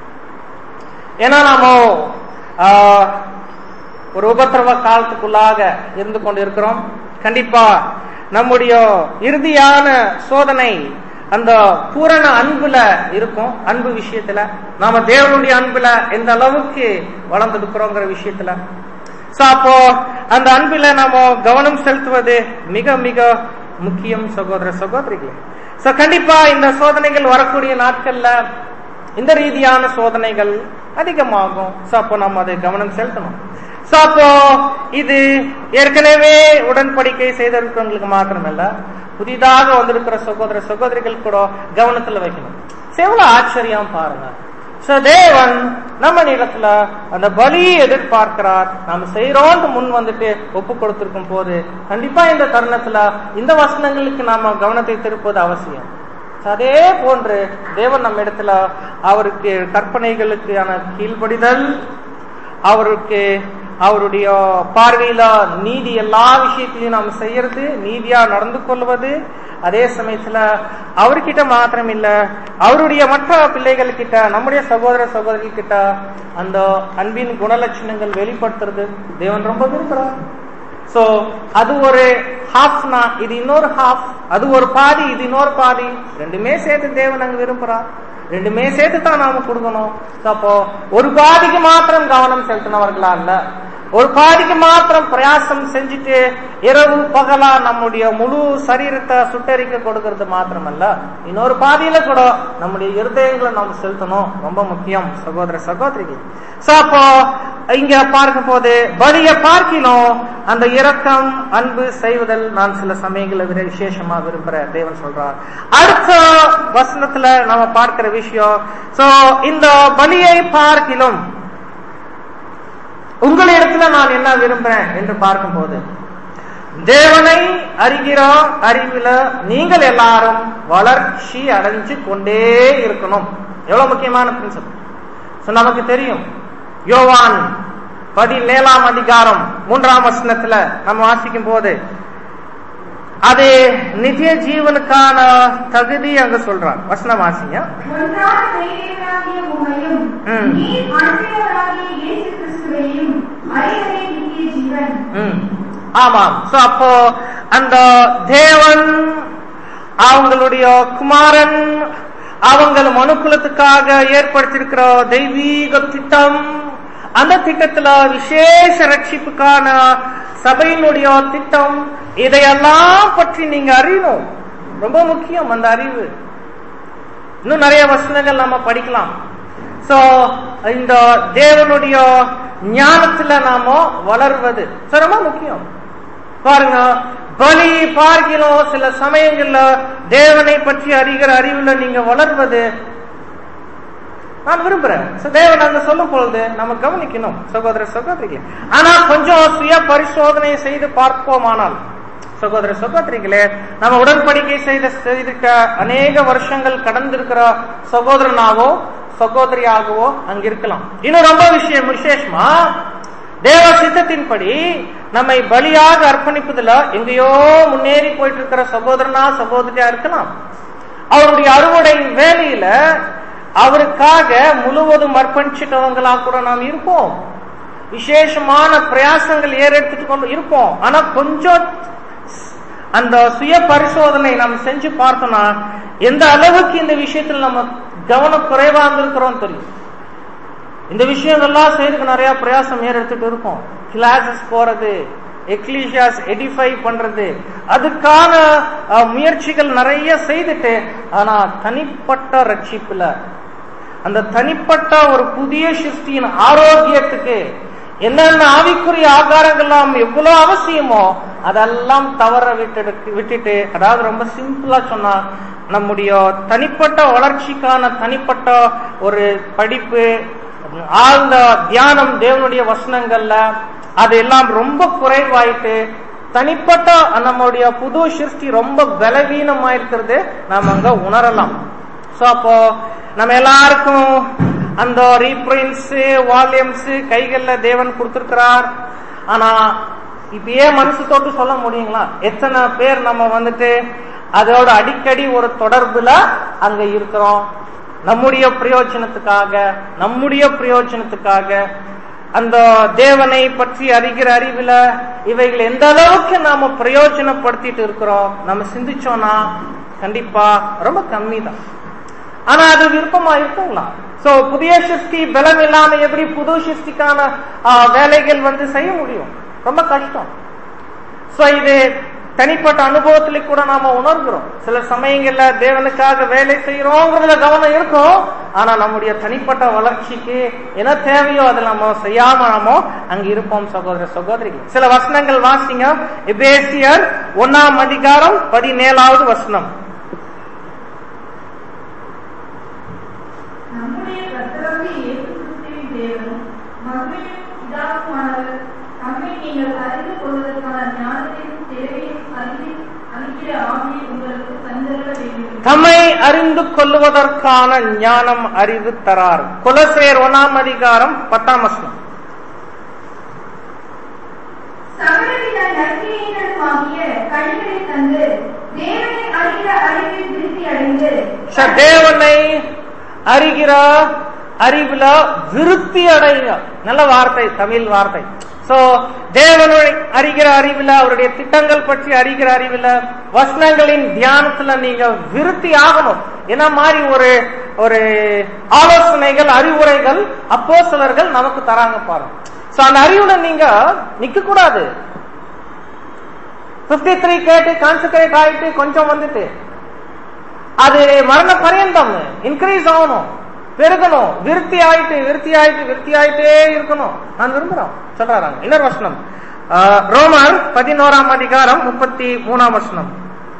ஏன்னா நாம ஆஹ், ஒரு உபத்திரவ காலத்துக்குள்ளாக இருந்து கொண்டு இருக்கிறோம் கண்டிப்பா நம்முடைய இறுதியான சோதனை அந்த பூரண அன்புல இருக்கும் அன்பு விஷயத்துல நாம தேவனுடைய அன்புல எந்த அளவுக்கு வளர்ந்துருக்கிறோங்கிற விஷயத்துல சோ அப்போ அந்த அன்பில நாம கவனம் செலுத்துவது மிக மிக முக்கியம் சகோதர சகோதரிகளே சோ கண்டிப்பா இந்த சோதனைகள் வரக்கூடிய நாட்கள்ல இந்த ரீதியான சோதனைகள் அதிகமாகும் சோ அப்போ நம்ம அதை கவனம் செலுத்தணும் சோ அப்போ இது ஏற்கனவே உடன்படிக்கை செய்திருக்கிறவங்களுக்கு மாத்திரமல்ல புதிதாக வந்திருக்கிற சகோதர சகோதரிகள் கூட கவனத்துல வைக்கணும் So, எவ்வளவு ஆச்சரியம் பாருங்க சோ தேவன் நம்ம இடத்துல அந்த பலியை எதிர்பார்க்கிறார் நாம செய்யறோம்னு முன் வந்துட்டு ஒப்பு கொடுத்திருக்கும் போது கண்டிப்பா இந்த தருணத்துல இந்த வசனங்களுக்கு நாம கவனத்தை திருப்பது அவசியம் So, அதே போன்று தேவன் நம்ம இடத்துல அவருக்கு கற்பனைகளுக்கான கீழ்ப்படிதல் அவருக்கு அவருடைய பார்வையில நீதி எல்லா விஷயத்திலையும் நாம் செய்யறது நீதியா நடந்து கொள்வது அதே சமயத்துல அவர்கிட்ட மாத்திரம் இல்ல அவருடைய மற்ற பிள்ளைகள் கிட்ட நம்முடைய சகோதர சகோதரிகள் கிட்ட அந்த அன்பின் குணலட்சணங்கள் வெளிப்படுத்துறது தேவன் ரொம்ப விரும்புறார் சோ அது ஒரு ஹாஃப்னா இது இன்னொரு ஹாஃப் அது ஒரு பாதி இது இன்னொரு பாதி ரெண்டுமே சேர்த்து தேவன் அங்க விரும்புறார் ரெண்டுமே சேர்த்து தான் நாம கொடுக்கணும் So, அப்போ ஒரு பாதிக்கு மாத்திரம் கவனம் செலுத்தினவர்களா இல்ல ஒரு பாதிக்கு மாத்திரம் பிரயாசம் செஞ்சுட்டு இரவு பகலா நம்முடைய முழு சரீரத்தை சுட்டரிக்க கொடுக்கறது மாத்திரமல்ல இன்னொரு பாதியில கூட நம்முடைய இருதயங்களை நாம் செலுத்தணும் ரொம்ப முக்கியம் சகோதர சகோதரிகள் சோ அப்போ இங்க பார்க்கும் போது பலிய பார்க்கினோம் அந்த இரக்கம் அன்பு செய்வதில் நான் சில சமயங்களை விட விசேஷமா விரும்புற தேவன் சொல்றார் அடுத்த வசனத்துல நாம பார்க்கிற விஷயம் சோ இந்த பலியை பார்க்கிலும் உங்களிடத்துல நான் என்ன விரும்புறேன் என்று பார்க்கும்போது தேவனை அறிகிற அறிவுல நீங்கள் எல்லாரும் வளர்ச்சி அடைஞ்சு கொண்டே இருக்கணும் எவ்வளவு முக்கியமான பிரின்சிபல் So, நமக்கு தெரியும் யோவான் பதினேழாம் அதிகாரம் மூன்றாம் வசனத்துல நம்ம வாசிக்கும் போது அது நித்திய ஜீவனுக்கான தகுதி அங்க சொல்றான் வசனம் வாசிங்க ஒன்றான பெயராகிய உம்மையும் ம். நீர் அனுப்பினவராகிய இயேசு கிறிஸ்துவையும் அறிவதே நித்திய ஜீவன் ம். ஆமாம் சோ அப்போ அந்த தேவன் அவங்களுடைய குமாரன் அவங்கள் மனுக்குலத்துக்காக ஏற்படுத்தியிருக்கிற தெய்வீக திட்டம் அந்த திட்டத்துல விசேஷ ரட்சிப்புக்கான சபையினுடைய திட்டம் இதையெல்லாம் பற்றி நீங்க அறியணும் ரொம்ப முக்கியம் அந்த அறிவு இன்னும் நிறைய வசனங்கள் நம்ம படிக்கலாம் சோ இந்த தேவனுடைய ஞானத்துல நாம வளர்வது So, ரொம்ப முக்கியம் பாருங்க பலி பார்க்கிறோம் சில சமயங்கள்ல தேவனை பற்றி அறிகிற அறிவுல நீங்க வளர்வது நான் விரும்புறேன் So, தேவன் அங்க சொல்லும் பொழுது நம்ம கவனிக்கணும் சகோதர சகோதரிகளே ஆனா கொஞ்சம் சுய பரிசோதனை செய்து பார்ப்போமானால் சகோதர சகோதரிகளே நம்ம உடன்படிக்கை செய்த செய்திருக்க அநேக வருஷங்கள் கடந்திருக்கிற சகோதரனாவோ சகோதரியாகவோ அங்க இருக்கலாம் இன்னும் ரொம்ப விஷயம் விசேஷமா தேவ சித்தத்தின்படி நம்மை பலியாக அர்ப்பணிப்பதுல எங்கேயோ முன்னேறி போயிட்டு இருக்கிற சகோதரனா சகோதரியா இருக்கலாம் அவருடைய அறுவடை வேலையில அவருக்காக முழுவதும் அர்ப்பணிச்சிட்டவங்களா கூட நாம் இருப்போம் விசேஷமான பிரயாசங்கள் ஏறெடுத்துட்டு கொண்டு இருப்போம் ஆனா கொஞ்சம் அந்த சுய பரிசோதனை நம்ம செஞ்சு பார்த்தோம்னா எந்த அளவுக்கு இந்த விஷயத்துல நம்ம கவனம் குறைவா இருந்திருக்கிறோம் தெரியும் இந்த விஷயங்கள்லாம் செய்யறதுக்கு நிறைய பிரயாசம் ஏறெடுத்துட்டு இருக்கோம் கிளாஸஸ் போறது எக்லீஷியாஸ் எடிஃபை பண்றது அதுக்கான அஹ், முயற்சிகள் நிறைய செய்துட்டு ஆனா தனிப்பட்ட ரட்சிப்புல அந்த தனிப்பட்ட ஒரு புதிய சிருஷ்டியின் ஆரோக்கியத்துக்கு என்னென்ன ஆவிக்குரிய ஆகாரங்கள்லாம் எவ்வளவு அவசியமோ அதெல்லாம் தவற விட்டு விட்டுட்டு அதாவது ரொம்ப சிம்பிளா சொன்னா நம்முடைய தனிப்பட்ட வளர்ச்சிக்கான தனிப்பட்ட ஒரு படிப்பு ஆழ்ந்த தியானம் தேவனுடைய வசனங்கள்ல அது எல்லாம் ரொம்ப குறைவாயிட்டு தனிப்பட்ட நம்முடைய புது சிருஷ்டி ரொம்ப பலவீனமா இருக்கிறது நாம அங்க உணரலாம் சோ அப்போ நம்ம எல்லாருக்கும் அந்த ரீப்ரின்ஸ் வால்யூம்ஸ் கைகள்ல தேவன் கொடுத்திருக்கிறார் ஆனா இப்ப ஏன் மனசு தொட்டு சொல்ல முடியுங்களா எத்தனை பேர் நம்ம வந்துட்டு அதோட அடிக்கடி ஒரு தொடர்புல அங்க இருக்கிறோம் நம்முடைய பிரயோஜனத்துக்காக நம்முடைய பிரயோஜனத்துக்காக அந்த தேவனை பற்றி அறிகிற அறிவுல இவைகள் எந்த அளவுக்கு நாம பிரயோஜனப்படுத்திட்டு இருக்கிறோம் நம்ம சிந்திச்சோம்னா கண்டிப்பா ரொம்ப கம்மி தான் ஆனா அது விருப்பமா இருக்குங்களா சோ புதிய சிருஷ்டி பலம் இல்லாம எப்படி புது சிருஷ்டிக்கான ஆ, வேலைகள் வந்து செய்ய முடியும் ரொம்ப கஷ்டம் சோ இது தனிப்பட்ட அனுபவத்துல கூட நாம உணர்கிறோம் சில சமயங்கள்ல தேவனுக்காக வேலை செய்யறோங்கிறதுல கவனம் இருக்கும் ஆனா நம்முடைய தனிப்பட்ட வளர்ச்சிக்கு என்ன தேவையோ அதை நம்ம செய்யாம நாம அங்க இருப்போம் சகோதர சகோதரிகள் சில வசனங்கள் வாசிங்க எபேசியர் ஒன்னாம் அதிகாரம் பதினேழாவது வசனம் நம்முடைய கர்த்தராகிய தேவனும் மகிழ்ச்சியும் பிதாவுமானவர் நம்மை நீங்கள் அறிந்து கொள்வதற்கான ஞானத்தின் தேவையை அறிந்து அளிக்கிற ஆவியை உங்களுக்கு தந்தருள வேண்டும் தம்மை அறிந்து கொள்வதற்கான ஞானம் அறிவு தரார் குலசேர் ஒன்னாம் அதிகாரம் பத்தாம் வசனம் சகலவித நற்கிரியைகளுமாகிய கனிகளை தந்து தேவனை அறிகிற அறிவில் திருப்தி அடைந்து ச, தேவனை அறிகிற அறிவுல விருத்தி அடைங்க நல்ல வார்த்தை தமிழ் வார்த்தை சோ தேவனை அறிகிற அறிவுல அவருடைய திட்டங்கள் பற்றி அறிகிற அறிவுல வசனங்களின் தியானத்துல நீங்க விருத்தி ஆகணும் என்ன மாதிரி ஒரு ஒரு ஆலோசனைகள் அறிவுரைகள் அப்போ சிலர்கள் நமக்கு தராங்க பாருங்க சோ அந்த அறிவுல நீங்க நிக்க கூடாது பிப்டி த்ரீ கேட்டு கான்சன்ட்ரேட் ஆயிட்டு கொஞ்சம் வந்துட்டு அது மரண பரியந்தம் இன்க்ரீஸ் ஆகணும் பெருகணும் விருத்தி ஆயிட்டு விருத்தி ஆயிட்டு விருத்தி ஆயிட்டே இருக்கணும் நான் விரும்புறோம் சொல்றாங்க இன்னொரு வசனம் ஆஹ், ரோமர் பதினோராம் அதிகாரம் முப்பத்தி மூணாம் வசனம்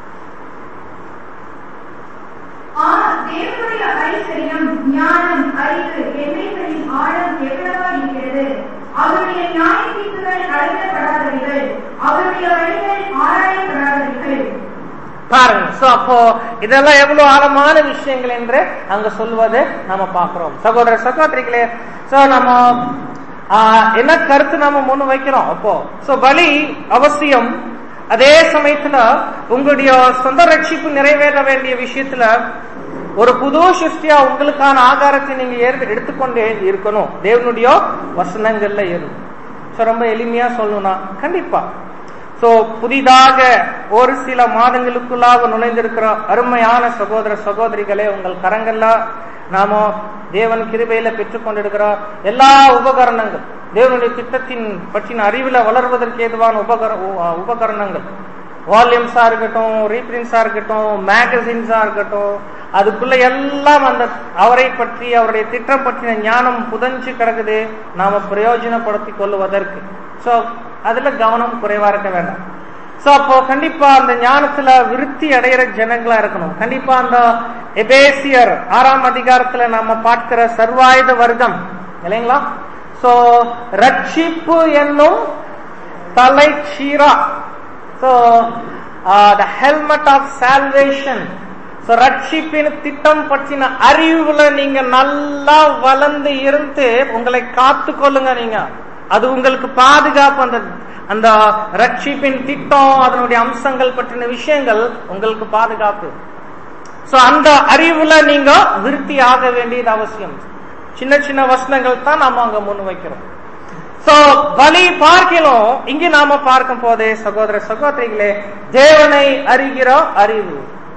ஆனால் தேவனுடைய ஐஸ்வர்யம் ஞானம் அறிவு எண்ணெய்களின் ஆழம் எவ்வளவா இருக்கிறது அவருடைய நியாய தீர்ப்புகள் அளவிடப்படாதவைகள் அவருடைய வழிகள் ஆராயப்படாதவைகள் பாருங்க சோ அப்போ இதெல்லாம் எவ்வளவு ஆழமான விஷயங்கள் என்று அங்க சொல்வதை நம்ம பார்க்கிறோம் சகோதர சகோதரிகளே சோ நம்ம ஆஹ், என்ன கருத்து நாம முன் வைக்கிறோம் அப்போ சோ பலி அவசியம் அதே சமயத்துல உங்களுடைய சொந்த ரட்சிப்பு நிறைவேற வேண்டிய விஷயத்துல ஒரு புது சிருஷ்டியா உங்களுக்கான ஆகாரத்தை நீங்க ஏற்க- எடுத்துக்கொண்டே இருக்கணும் தேவனுடைய வசனங்கள்ல இருந்து சோ ரொம்ப எளிமையா சொல்லணும்னா கண்டிப்பா சோ புதிதாக ஒரு சில மாதங்களுக்குள்ளாக நுழைந்திருக்கிற அருமையான சகோதர சகோதரிகளே உங்கள் கரங்கள்ல நாம தேவன் கிருபையில பெற்றுக் கொண்டிருக்கிற எல்லா உபகரணங்கள் தேவனுடைய திட்டத்தின் பற்றின அறிவுல வளர்வதற்கு ஏதுவான உபகர உ- உபகரணங்கள் வால்யூம்ஸா இருக்கட்டும் ரீப்ரின்ஸா இருக்கட்டும் மேகசின்ஸா இருக்கட்டும் அதுக்குள்ள எல்லாம் அந்த அவரை பற்றி அவருடைய திட்டம் பற்றின ஞானம் புதஞ்சு கிடக்குது நாம பிரயோஜனப்படுத்திக் கொள்வதற்கு சோ அதுல கவனம் குறைவா இருக்க வேண்டாம் சோ அப்போ கண்டிப்பா அந்த ஞானத்துல விருத்தி அடையிற ஜனங்களா இருக்கணும் கண்டிப்பா அந்த எபேசியர் ஆறாம் அதிகாரத்துல நாம பார்க்கிற சர்வாயுத வர்க்கம் இல்லைங்களா சோ ரட்சிப்பு என்னும் தலைச்சீரா so the helmet of salvation so ரட்சிப்பின் திட்டம் பற்றின அறிவுல நீங்க நல்லா வளர்ந்து இருந்து உங்களை காத்து கொள்ளுங்க நீங்க அது உங்களுக்கு பாதுகாப்பு அந்த அந்த ரட்சிப்பின் திட்டம் அதனுடைய அம்சங்கள் பற்றின விஷயங்கள் உங்களுக்கு பாதுகாப்பு சோ அந்த அறிவுல நீங்க விருத்தி ஆக வேண்டியது அவசியம் சின்ன சின்ன வசனங்கள் தான் நாம அங்க முன் வைக்கிறோம் சோ பலி பார்க்கிறோம் இங்க நாம பார்க்கும் போதே சகோதர சகோதரிகளே தேவனை அறிகிற அறிவு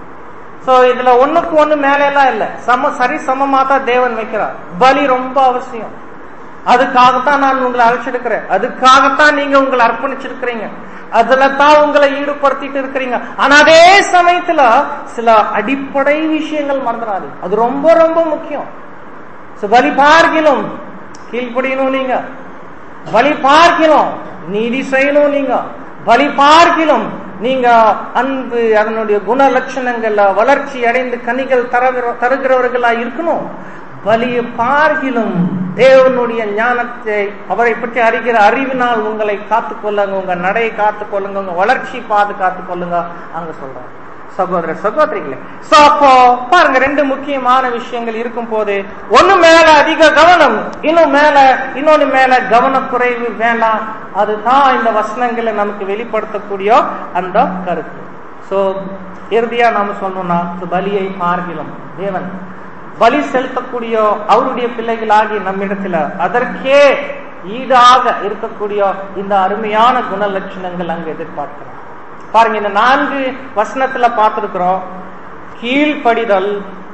சோ இதுல ஒண்ணுக்கு ஒண்ணு மேல எல்லாம் இல்ல சம சரி சமமா தான் தேவன் வைக்கிறார் பலி ரொம்ப அவசியம் அதுக்காகத்தான் நான் உங்களை அழைச்சிருக்கிறேன் அதுக்காகத்தான் நீங்க உங்களை அர்ப்பணிச்சிருக்கிறீங்க அதுல தான் உங்களை ஈடுபடுத்திட்டு இருக்கிறீங்க ஆனா அதே சமயத்துல சில அடிப்படை விஷயங்கள் மறந்துடாது அது ரொம்ப ரொம்ப முக்கியம் So, பலி பார்க்கிலும் கீழ்ப்படியணும் நீங்க பலி பார்க்கிறோம் நீதி செய்யணும் நீங்க பலி பார்க்கிலும் நீங்க அன்பு அதனுடைய குண லட்சணங்கள்ல வளர்ச்சி அடைந்து கனிகள் தரவிர- தருகிறவர்களா இருக்கணும் பலியை பார்க்கிலும் தேவனுடைய ஞானத்தை அவரை பற்றி அறிகிற அறிவினால் உங்களை காத்துக்கொள்ளுங்க உங்க நடையை காத்துக்கொள்ளுங்க உங்க வளர்ச்சி பாதுகாத்துக் கொள்ளுங்க அங்க சொல்றாங்க சகோதர சகோதரிகளே சோ அப்போ பாருங்க ரெண்டு முக்கியமான விஷயங்கள் இருக்கும் போது ஒண்ணு மேல அதிக கவனம் இன்னும் மேல இன்னொன்னு மேல கவனக்குறைவு வேண்டாம் அதுதான் இந்த வசனங்களை நமக்கு வெளிப்படுத்தக்கூடிய அந்த கருத்து சோ இறுதியா நாம சொல்லணும்னா இந்த பலியை பார்க்கலாம் தேவன் பலி செலுத்தக்கூடிய அவருடைய பிள்ளைகளாகி நம்மிடத்துல அதற்கே ஈடாக இருக்கக்கூடிய இந்த அருமையான குண லட்சணங்கள் அங்க எதிர்பார்க்கிறோம் பாருங்க இந்த நான்கு வசனத்துல பார்த்திருக்கிறோம் கீழ்ப்படிதல்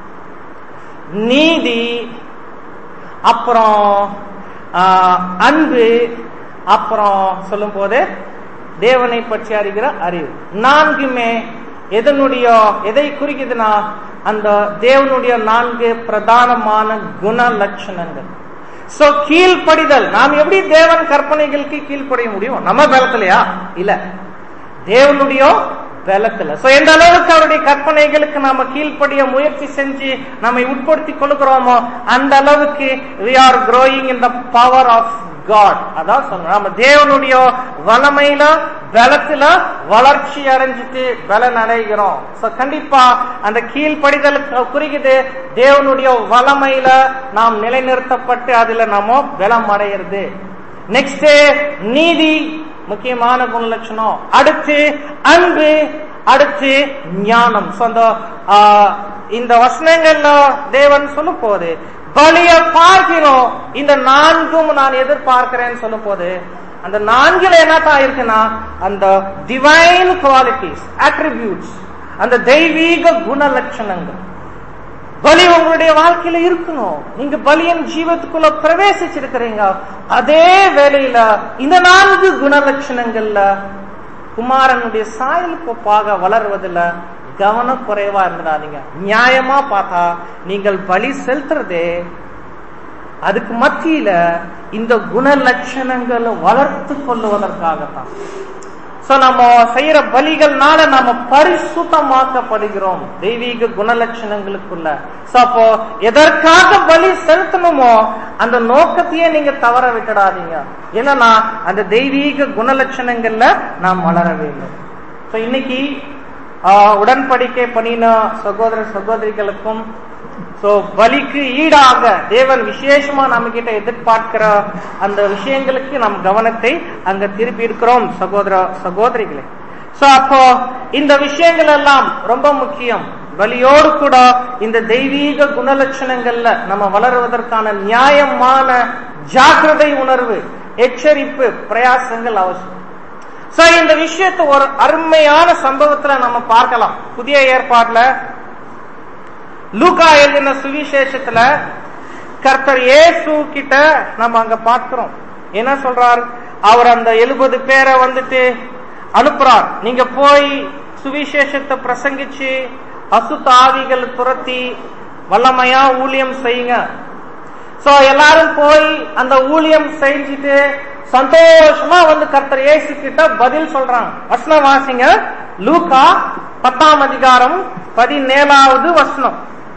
நீதி அப்புறம் ஆஹ், அன்பு அப்புறம் சொல்லும் போது தேவனை பற்றி அறிகிற அறிவு நான்குமே எதனுடைய எதை குறிக்குதுன்னா அந்த தேவனுடைய நான்கு பிரதானமான குண லட்சணங்கள் சோ கீழ்ப்படிதல் நாம் எப்படி தேவன் கற்பனைகளுக்கு கீழ்ப்படிய முடியும் நம்ம பலத்திலையா இல்ல தேவனுடைய பலத்துல சோ எந்த அளவுக்கு அவருடைய கற்பனைகளுக்கு நாம கீழ்ப்படிய முயற்சி செஞ்சு நம்மை உட்படுத்தி கொள்கிறோமோ அந்த அளவுக்கு we are growing in the power of God அதான் சொல்றோம் நம்ம தேவனுடைய வல்லமையில பலத்துல வளர்ச்சி அடைஞ்சிட்டு பலன் அடைகிறோம் சோ கண்டிப்பா அந்த கீழ்ப்படிதலுக்கு குறிக்குது தேவனுடைய வல்லமையில நாம் நிலைநிறுத்தப்பட்டு அதுல நாம பலம் அடையிறது நெக்ஸ்ட் நீதி முக்கியமான குணலட்சணம் அடுத்து அன்பு அடுத்து ஞானம் So, அந்த ஆ, இந்த வசனங்கள்ல தேவன் சொல்லும் போது பலிய பார்க்கிறோம் இந்த நான்கும் நான் எதிர்பார்க்கிறேன்னு சொல்லும் போது அந்த நான்குல என்னதான் இருக்குன்னா அந்த டிவைன் குவாலிட்டிஸ் attributes அந்த தெய்வீக குணலட்சணங்கள் பலி உங்களுடைய வாழ்க்கையில இருக்கணும் நீங்க பலியின் ஜீவத்துக்குள்ள பிரவேசிச்சிருக்கிறீங்க அதே வேளையில இந்த நான்கு குணலட்சணங்கள்ல குமாரனுடைய சாயலுக்கு ஒப்பாக வளர்வதில் கவனம் குறைவா இருந்துடாதீங்க நியாயமா பார்த்தா நீங்கள் பலி செலுத்துறதே அதுக்கு மத்தியில இந்த குணலட்சணங்களை வளர்த்து கொள்ளுவதற்காகத்தான் சோ நம்ம செய்யற பலிகள்னால நாம பரிசுத்தமாக்கப்படுகிறோம் தெய்வீக குணலட்சணங்களுக்குள்ள சோ அப்போ எதற்காக பலி செலுத்தணுமோ அந்த நோக்கத்தையே நீங்க தவற விட்டுடாதீங்க என்னன்னா அந்த தெய்வீக குணலட்சணங்கள்ல நாம் வளர வேண்டும் சோ இன்னைக்கு ஆஹ், உடன்படிக்கை பண்ணின சகோதர சகோதரிகளுக்கும் சோ பலிக்கு ஈடாக தேவன் விசேஷமா நம்ம கிட்ட எதிர்பார்க்கிற அந்த விஷயங்களுக்கு நம் கவனத்தை அங்க திருப்பி இருக்கிறோம் சகோதர சகோதரிகளே சோ அப்போ இந்த விஷயங்கள் எல்லாம் ரொம்ப முக்கியம் பலியோடு கூட இந்த தெய்வீக குணலட்சணங்கள்ல நம்ம வளருவதற்கான நியாயமான ஜாக்கிரதை உணர்வு எச்சரிப்பு பிரயாசங்கள் அவசியம் சோ இந்த விஷயத்தை ஒரு அருமையான சம்பவத்துல நம்ம பார்க்கலாம் புதிய ஏற்பாட்டுல லூகா எழுதின சுவிசேஷத்துல கர்த்தர் இயேசு கிட்ட நம்ம அங்க பார்க்கிறோம் என்ன சொல்றார் அவர் அந்த எழுபது பேரை வந்துட்டு அனுப்புறார் நீங்க போய் சுவிசேஷத்தை பிரசங்கிச்சு அசுத்த ஆவிகள் துரத்தி வல்லமையா ஊழியம் செய்யுங்க சோ எல்லாரும் போய் அந்த ஊழியம் செஞ்சுட்டு சந்தோஷமா வந்து கர்த்தர் இயேசு கிட்ட பதில் சொல்றாங்க வசனம் வாசிங்க லூகா பத்தாம் அதிகாரம் பதினேழாவது வசனம்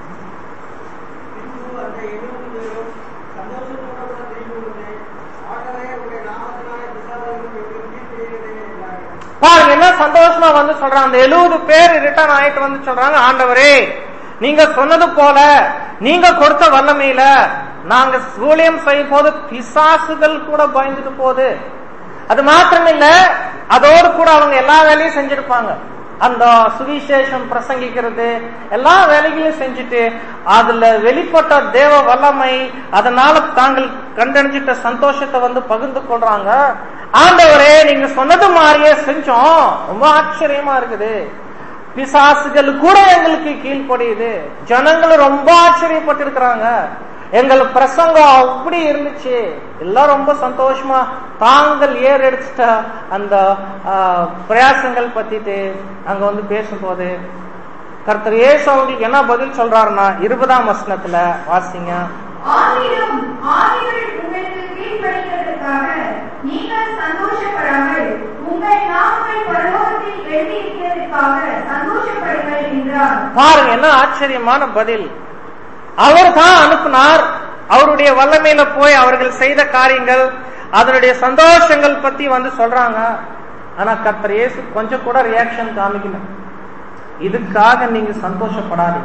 பின்பு அந்த எழுபது பேரும் சந்தோஷத்தோடு திரும்பி வந்து ஆண்டவரே உடைய நாமத்தினாலே பிசாசுகளுக்கு எங்களுக்கு கீழ்ப்படிகிறதே என்றார்கள் பாருங்க என்ன சந்தோஷமா வந்து சொல்றாங்க அந்த எழுபது பேர் ரிட்டர்ன் ஆயிட்டு வந்து சொல்றாங்க ஆண்டவரே நீங்க சொன்னது போல நீங்க கொடுத்த வல்லமையில நாங்க ஊழியம் செய்யும் போது பிசாசுகள் கூட பயந்துட்டு போகுது அது மாத்திரம் இல்ல அதோடு கூட அவங்க எல்லா வேலையும் செஞ்சிருப்பாங்க அந்த சுவிசேஷம் பிரசங்கிக்கிறது எல்லா வேலைகளையும் செஞ்சுட்டு அதுல வெளிப்பட்ட தேவ வல்லமை அதனால தாங்கள் கண்டறிஞ்சிட்ட சந்தோஷத்தை வந்து பகிர்ந்து கொள்றாங்க ஆண்டவரே நீங்க சொன்னது மாதிரியே செஞ்சோம் ரொம்ப ஆச்சரியமா இருக்குது பிசாசுகள் கூட எங்களுக்கு கீழ்ப்படியுது ஜனங்களும் ரொம்ப ஆச்சரியப்பட்டு இருக்கிறாங்க எங்கள் பிரசங்கம் அப்படி இருந்துச்சு எல்லாம் ரொம்ப சந்தோஷமா தாங்கள் ஏர் எடுத்துட்ட அந்த ஆ, பிரயாசங்கள் பத்திட்டு அங்க வந்து பேசும்போது கர்த்தர் இயேசு அவங்களுக்கு என்ன பதில் சொல்றாருன்னா இருபதாம் வசனத்துல வாசிங்க ஆகிலும் ஆவிகள் உங்களுக்கு கீழ்ப்படிகிறதற்காக நீங்கள் சந்தோஷப்படாமல் உங்கள் நாமங்கள் பரலோகத்தில் எழுதியிருக்கிறதற்காக சந்தோஷப்படுங்கள் என்றார் பாருங்க என்ன ஆச்சரியமான பதில் அவர் தான் அனுப்புனார் அவருடைய வல்லமையில போய் அவர்கள் செய்த காரியங்கள் அதனுடைய சந்தோஷங்கள் பத்தி வந்து சொல்றாங்க ஆனா கர்த்தர் இயேசு கொஞ்சம் கூட ரியாக்ஷன் காமிக்கல இதுக்காக நீங்க சந்தோஷப்படாதீங்க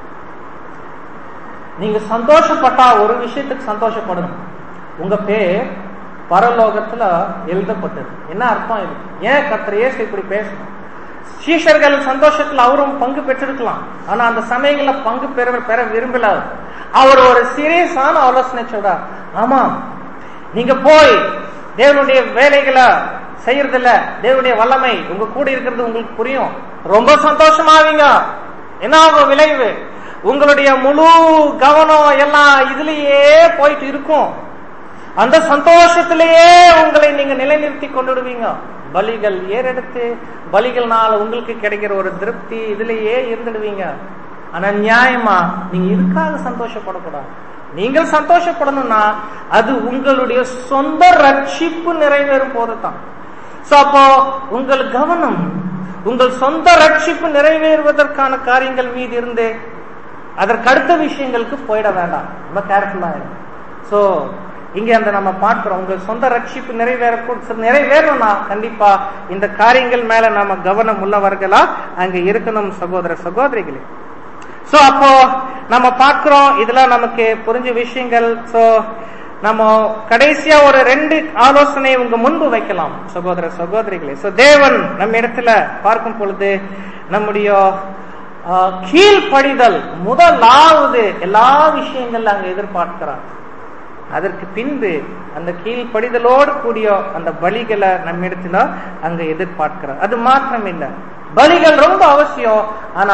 நீங்க சந்தோஷப்பட்டா ஒரு விஷயத்துக்கு சந்தோஷப்படணும் உங்க பேர் பரலோகத்துல எழுதப்பட்டது என்ன அர்த்தம் இது ஏன் கர்த்தர் இயேசு இப்படி பேசணும் சீஷர்கள் சந்தோஷத்துல அவரும் பங்கு பெற்றிருக்கலாம் ஆனா அந்த சமயங்கள்ல பங்கு பெற பெற விரும்பல அவர். அவர் ஒரு சீரியஸான ஆலோசனை சொல்றார் ஆமா நீங்க போய் தேவனுடைய வேலைகளை செய்யறதில்ல தேவனுடைய வல்லமை உங்க கூட இருக்கிறது உங்களுக்கு புரியும் ரொம்ப சந்தோஷமாவீங்க என்ன ஆகும் விளைவு உங்களுடைய முழு கவனம் எல்லாம் இதுலயே போயிட்டு இருக்கும் அந்த சந்தோஷத்திலேயே உங்களை நீங்க நிலைநிறுத்தி கொண்டுடுவீங்க பலிகள் ஏறெடுத்து பலிகள்னால உங்களுக்கு கிடைக்கிற ஒரு திருப்தி இதுலயே இருந்துடுவீங்க ஆனா நியாயமா நீங்க இதுக்காக சந்தோஷப்படக்கூடாது நீங்கள் சந்தோஷப்படணும்னா அது உங்களுடைய சொந்த ரட்சிப்பு நிறைவேறும் போதுதான் சோ அப்போ உங்கள் கவனம் உங்கள் சொந்த ரட்சிப்பு நிறைவேறுவதற்கான காரியங்கள் மீது இருந்து அதற்கு அடுத்த விஷயங்களுக்கு போயிட வேண்டாம் ரொம்ப கேர்ஃபுல்லா இருக்கும் சோ இங்க அந்த நம்ம பார்க்கிறோம் உங்கள் சொந்த ரட்சிப்பு நிறைவேற நிறைவேறணும்னா கண்டிப்பா இந்த காரியங்கள் மேல நாம கவனம் உள்ளவர்களா அங்க இருக்கணும் சகோதர சகோதரிகளே சோ அப்போ நம்ம பார்க்கிறோம் இதெல்லாம் நமக்கு புரிஞ்ச விஷயங்கள் சோ நம்ம கடைசியா ஒரு ரெண்டு ஆலோசனை உங்க முன்பு வைக்கலாம் சகோதர சகோதரிகளே சோ தேவன் நம்ம இடத்துல பார்க்கும் பொழுது நம்முடைய ஆஹ், கீழ்ப்படிதல் முதலாவது எல்லா விஷயங்கள்ல அங்க எதிர்பார்க்கிறார் அதற்கு பின்பு அந்த கீழ்ப்படிதலோடு கூடிய அந்த பலிகளை நம்ம இடத்துல அங்க எதிர்பார்க்கிறார் அது மாத்திரம் இல்ல பலிகள் ரொம்ப அவசியம் ஆனா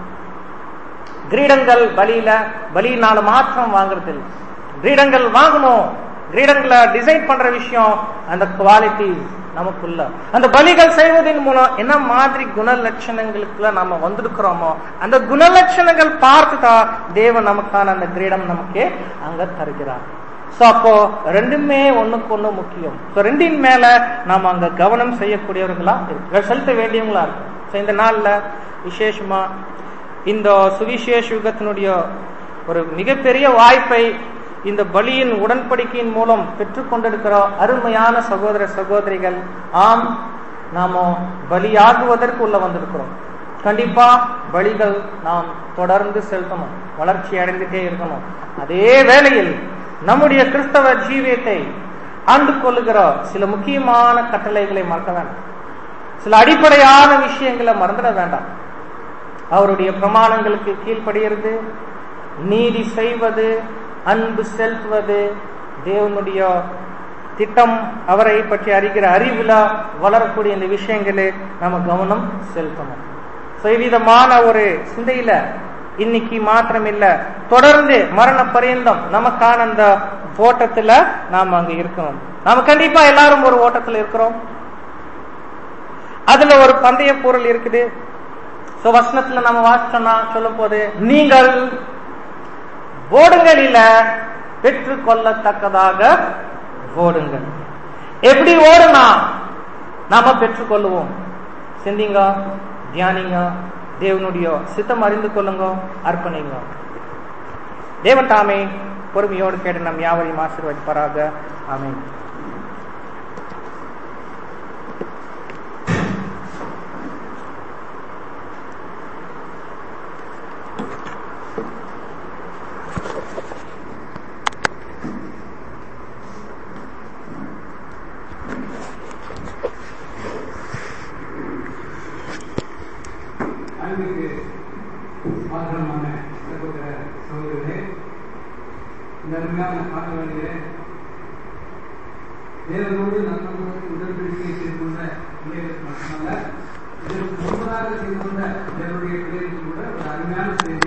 கிரீடங்கள் பலியில பலியினால மாத்திரம் வாங்குறது இல்லை கிரீடங்கள் வாங்கணும் கிரீடங்களை டிசைன் பண்ற விஷயம் அந்த குவாலிட்டி நமக்குள்ள அந்த பலிகள் செய்வதன் மூலம் என்ன மாதிரி குண லட்சணங்களுக்குள்ள நாம வந்திருக்கிறோமோ அந்த குணலட்சணங்கள் பார்த்துதான் தேவன் நமக்கான அந்த கிரீடம் நமக்கு அங்க தருகிறார் சோ அப்போ ரெண்டுமே ஒண்ணுக்கு ஒண்ணு முக்கியம் சோ ரெண்டின் மேல நாம அங்க கவனம் செய்யக்கூடியவர்களா இருக்கு செலுத்த வேண்டியவங்களா இருக்கும் சோ இந்த நாள்ல விசேஷமா இந்த சுவிசேஷ யுகத்தினுடைய ஒரு மிகப்பெரிய வாய்ப்பை இந்த பலியின் உடன்படிக்கையின் மூலம் பெற்றுக்கொண்டிருக்கிற அருமையான சகோதர சகோதரிகள் ஆம் நாம பலியாகுவதற்கு உள்ள வந்திருக்கிறோம் கண்டிப்பா பலிகள் நாம் தொடர்ந்து செலுத்தணும் வளர்ச்சி அடைந்துட்டே இருக்கணும் அதே வேளையில் நம்முடைய கிறிஸ்தவ ஜீவியத்தை ஆண்டு கொள்ளுகிற சில முக்கியமான கட்டளைகளை மறக்க வேண்டாம் சில அடிப்படையான விஷயங்களை மறந்துட வேண்டாம் அவருடைய பிரமாணங்களுக்கு கீழ்ப்படுகிறது நீதி செய்வது அன்பு செலுத்துவது தேவனுடைய திட்டம் அவரை பற்றி அறிகிற அறிவுல வளரக்கூடிய இந்த விஷயங்களே நம்ம கவனம் செலுத்தணும் So, இவ்விதமான ஒரு சிந்தையில இன்னைக்கு மாத்திரம் இல்ல தொடர்ந்து மரண பரியந்தம் நமக்கான அந்த ஓட்டத்துல நாம அங்க இருக்கணும் நாம கண்டிப்பா எல்லாரும் ஒரு ஓட்டத்துல இருக்கிறோம் அதுல ஒரு பந்தய பொருள் இருக்குது சோ வசனத்துல நம்ம வாசிச்சோம்னா சொல்லும் போது நீங்கள் ஓடுங்கள் இல்ல பெற்றுக் கொள்ளத்தக்கதாக ஓடுங்கள் எப்படி ஓடுனா நாம பெற்றுக்கொள்ளுவோம் சிந்திங்க தியானிங்க தேவனுடைய சித்தம் அறிந்து கொள்ளுங்க அர்ப்பணிங்க தேவன் தாமே பொறுமையோடு கேட்டு நம் யாவரையும் ஆசீர்வதிப்பாராக ஆமென் அன்பிற்கு பாத்திரமான சகோதர சகோதரர்களே இந்த அருமையான காண வேண்டிய தேவனோடு நம்மளோடு உடன்படிக்கை செய்து கொண்ட பிள்ளைகளுக்கு மட்டுமல்ல இதற்கு முன்பதாக செய்து கொண்ட தேவனுடைய பிள்ளைகளுக்கு கூட ஒரு அருமையான செய்தி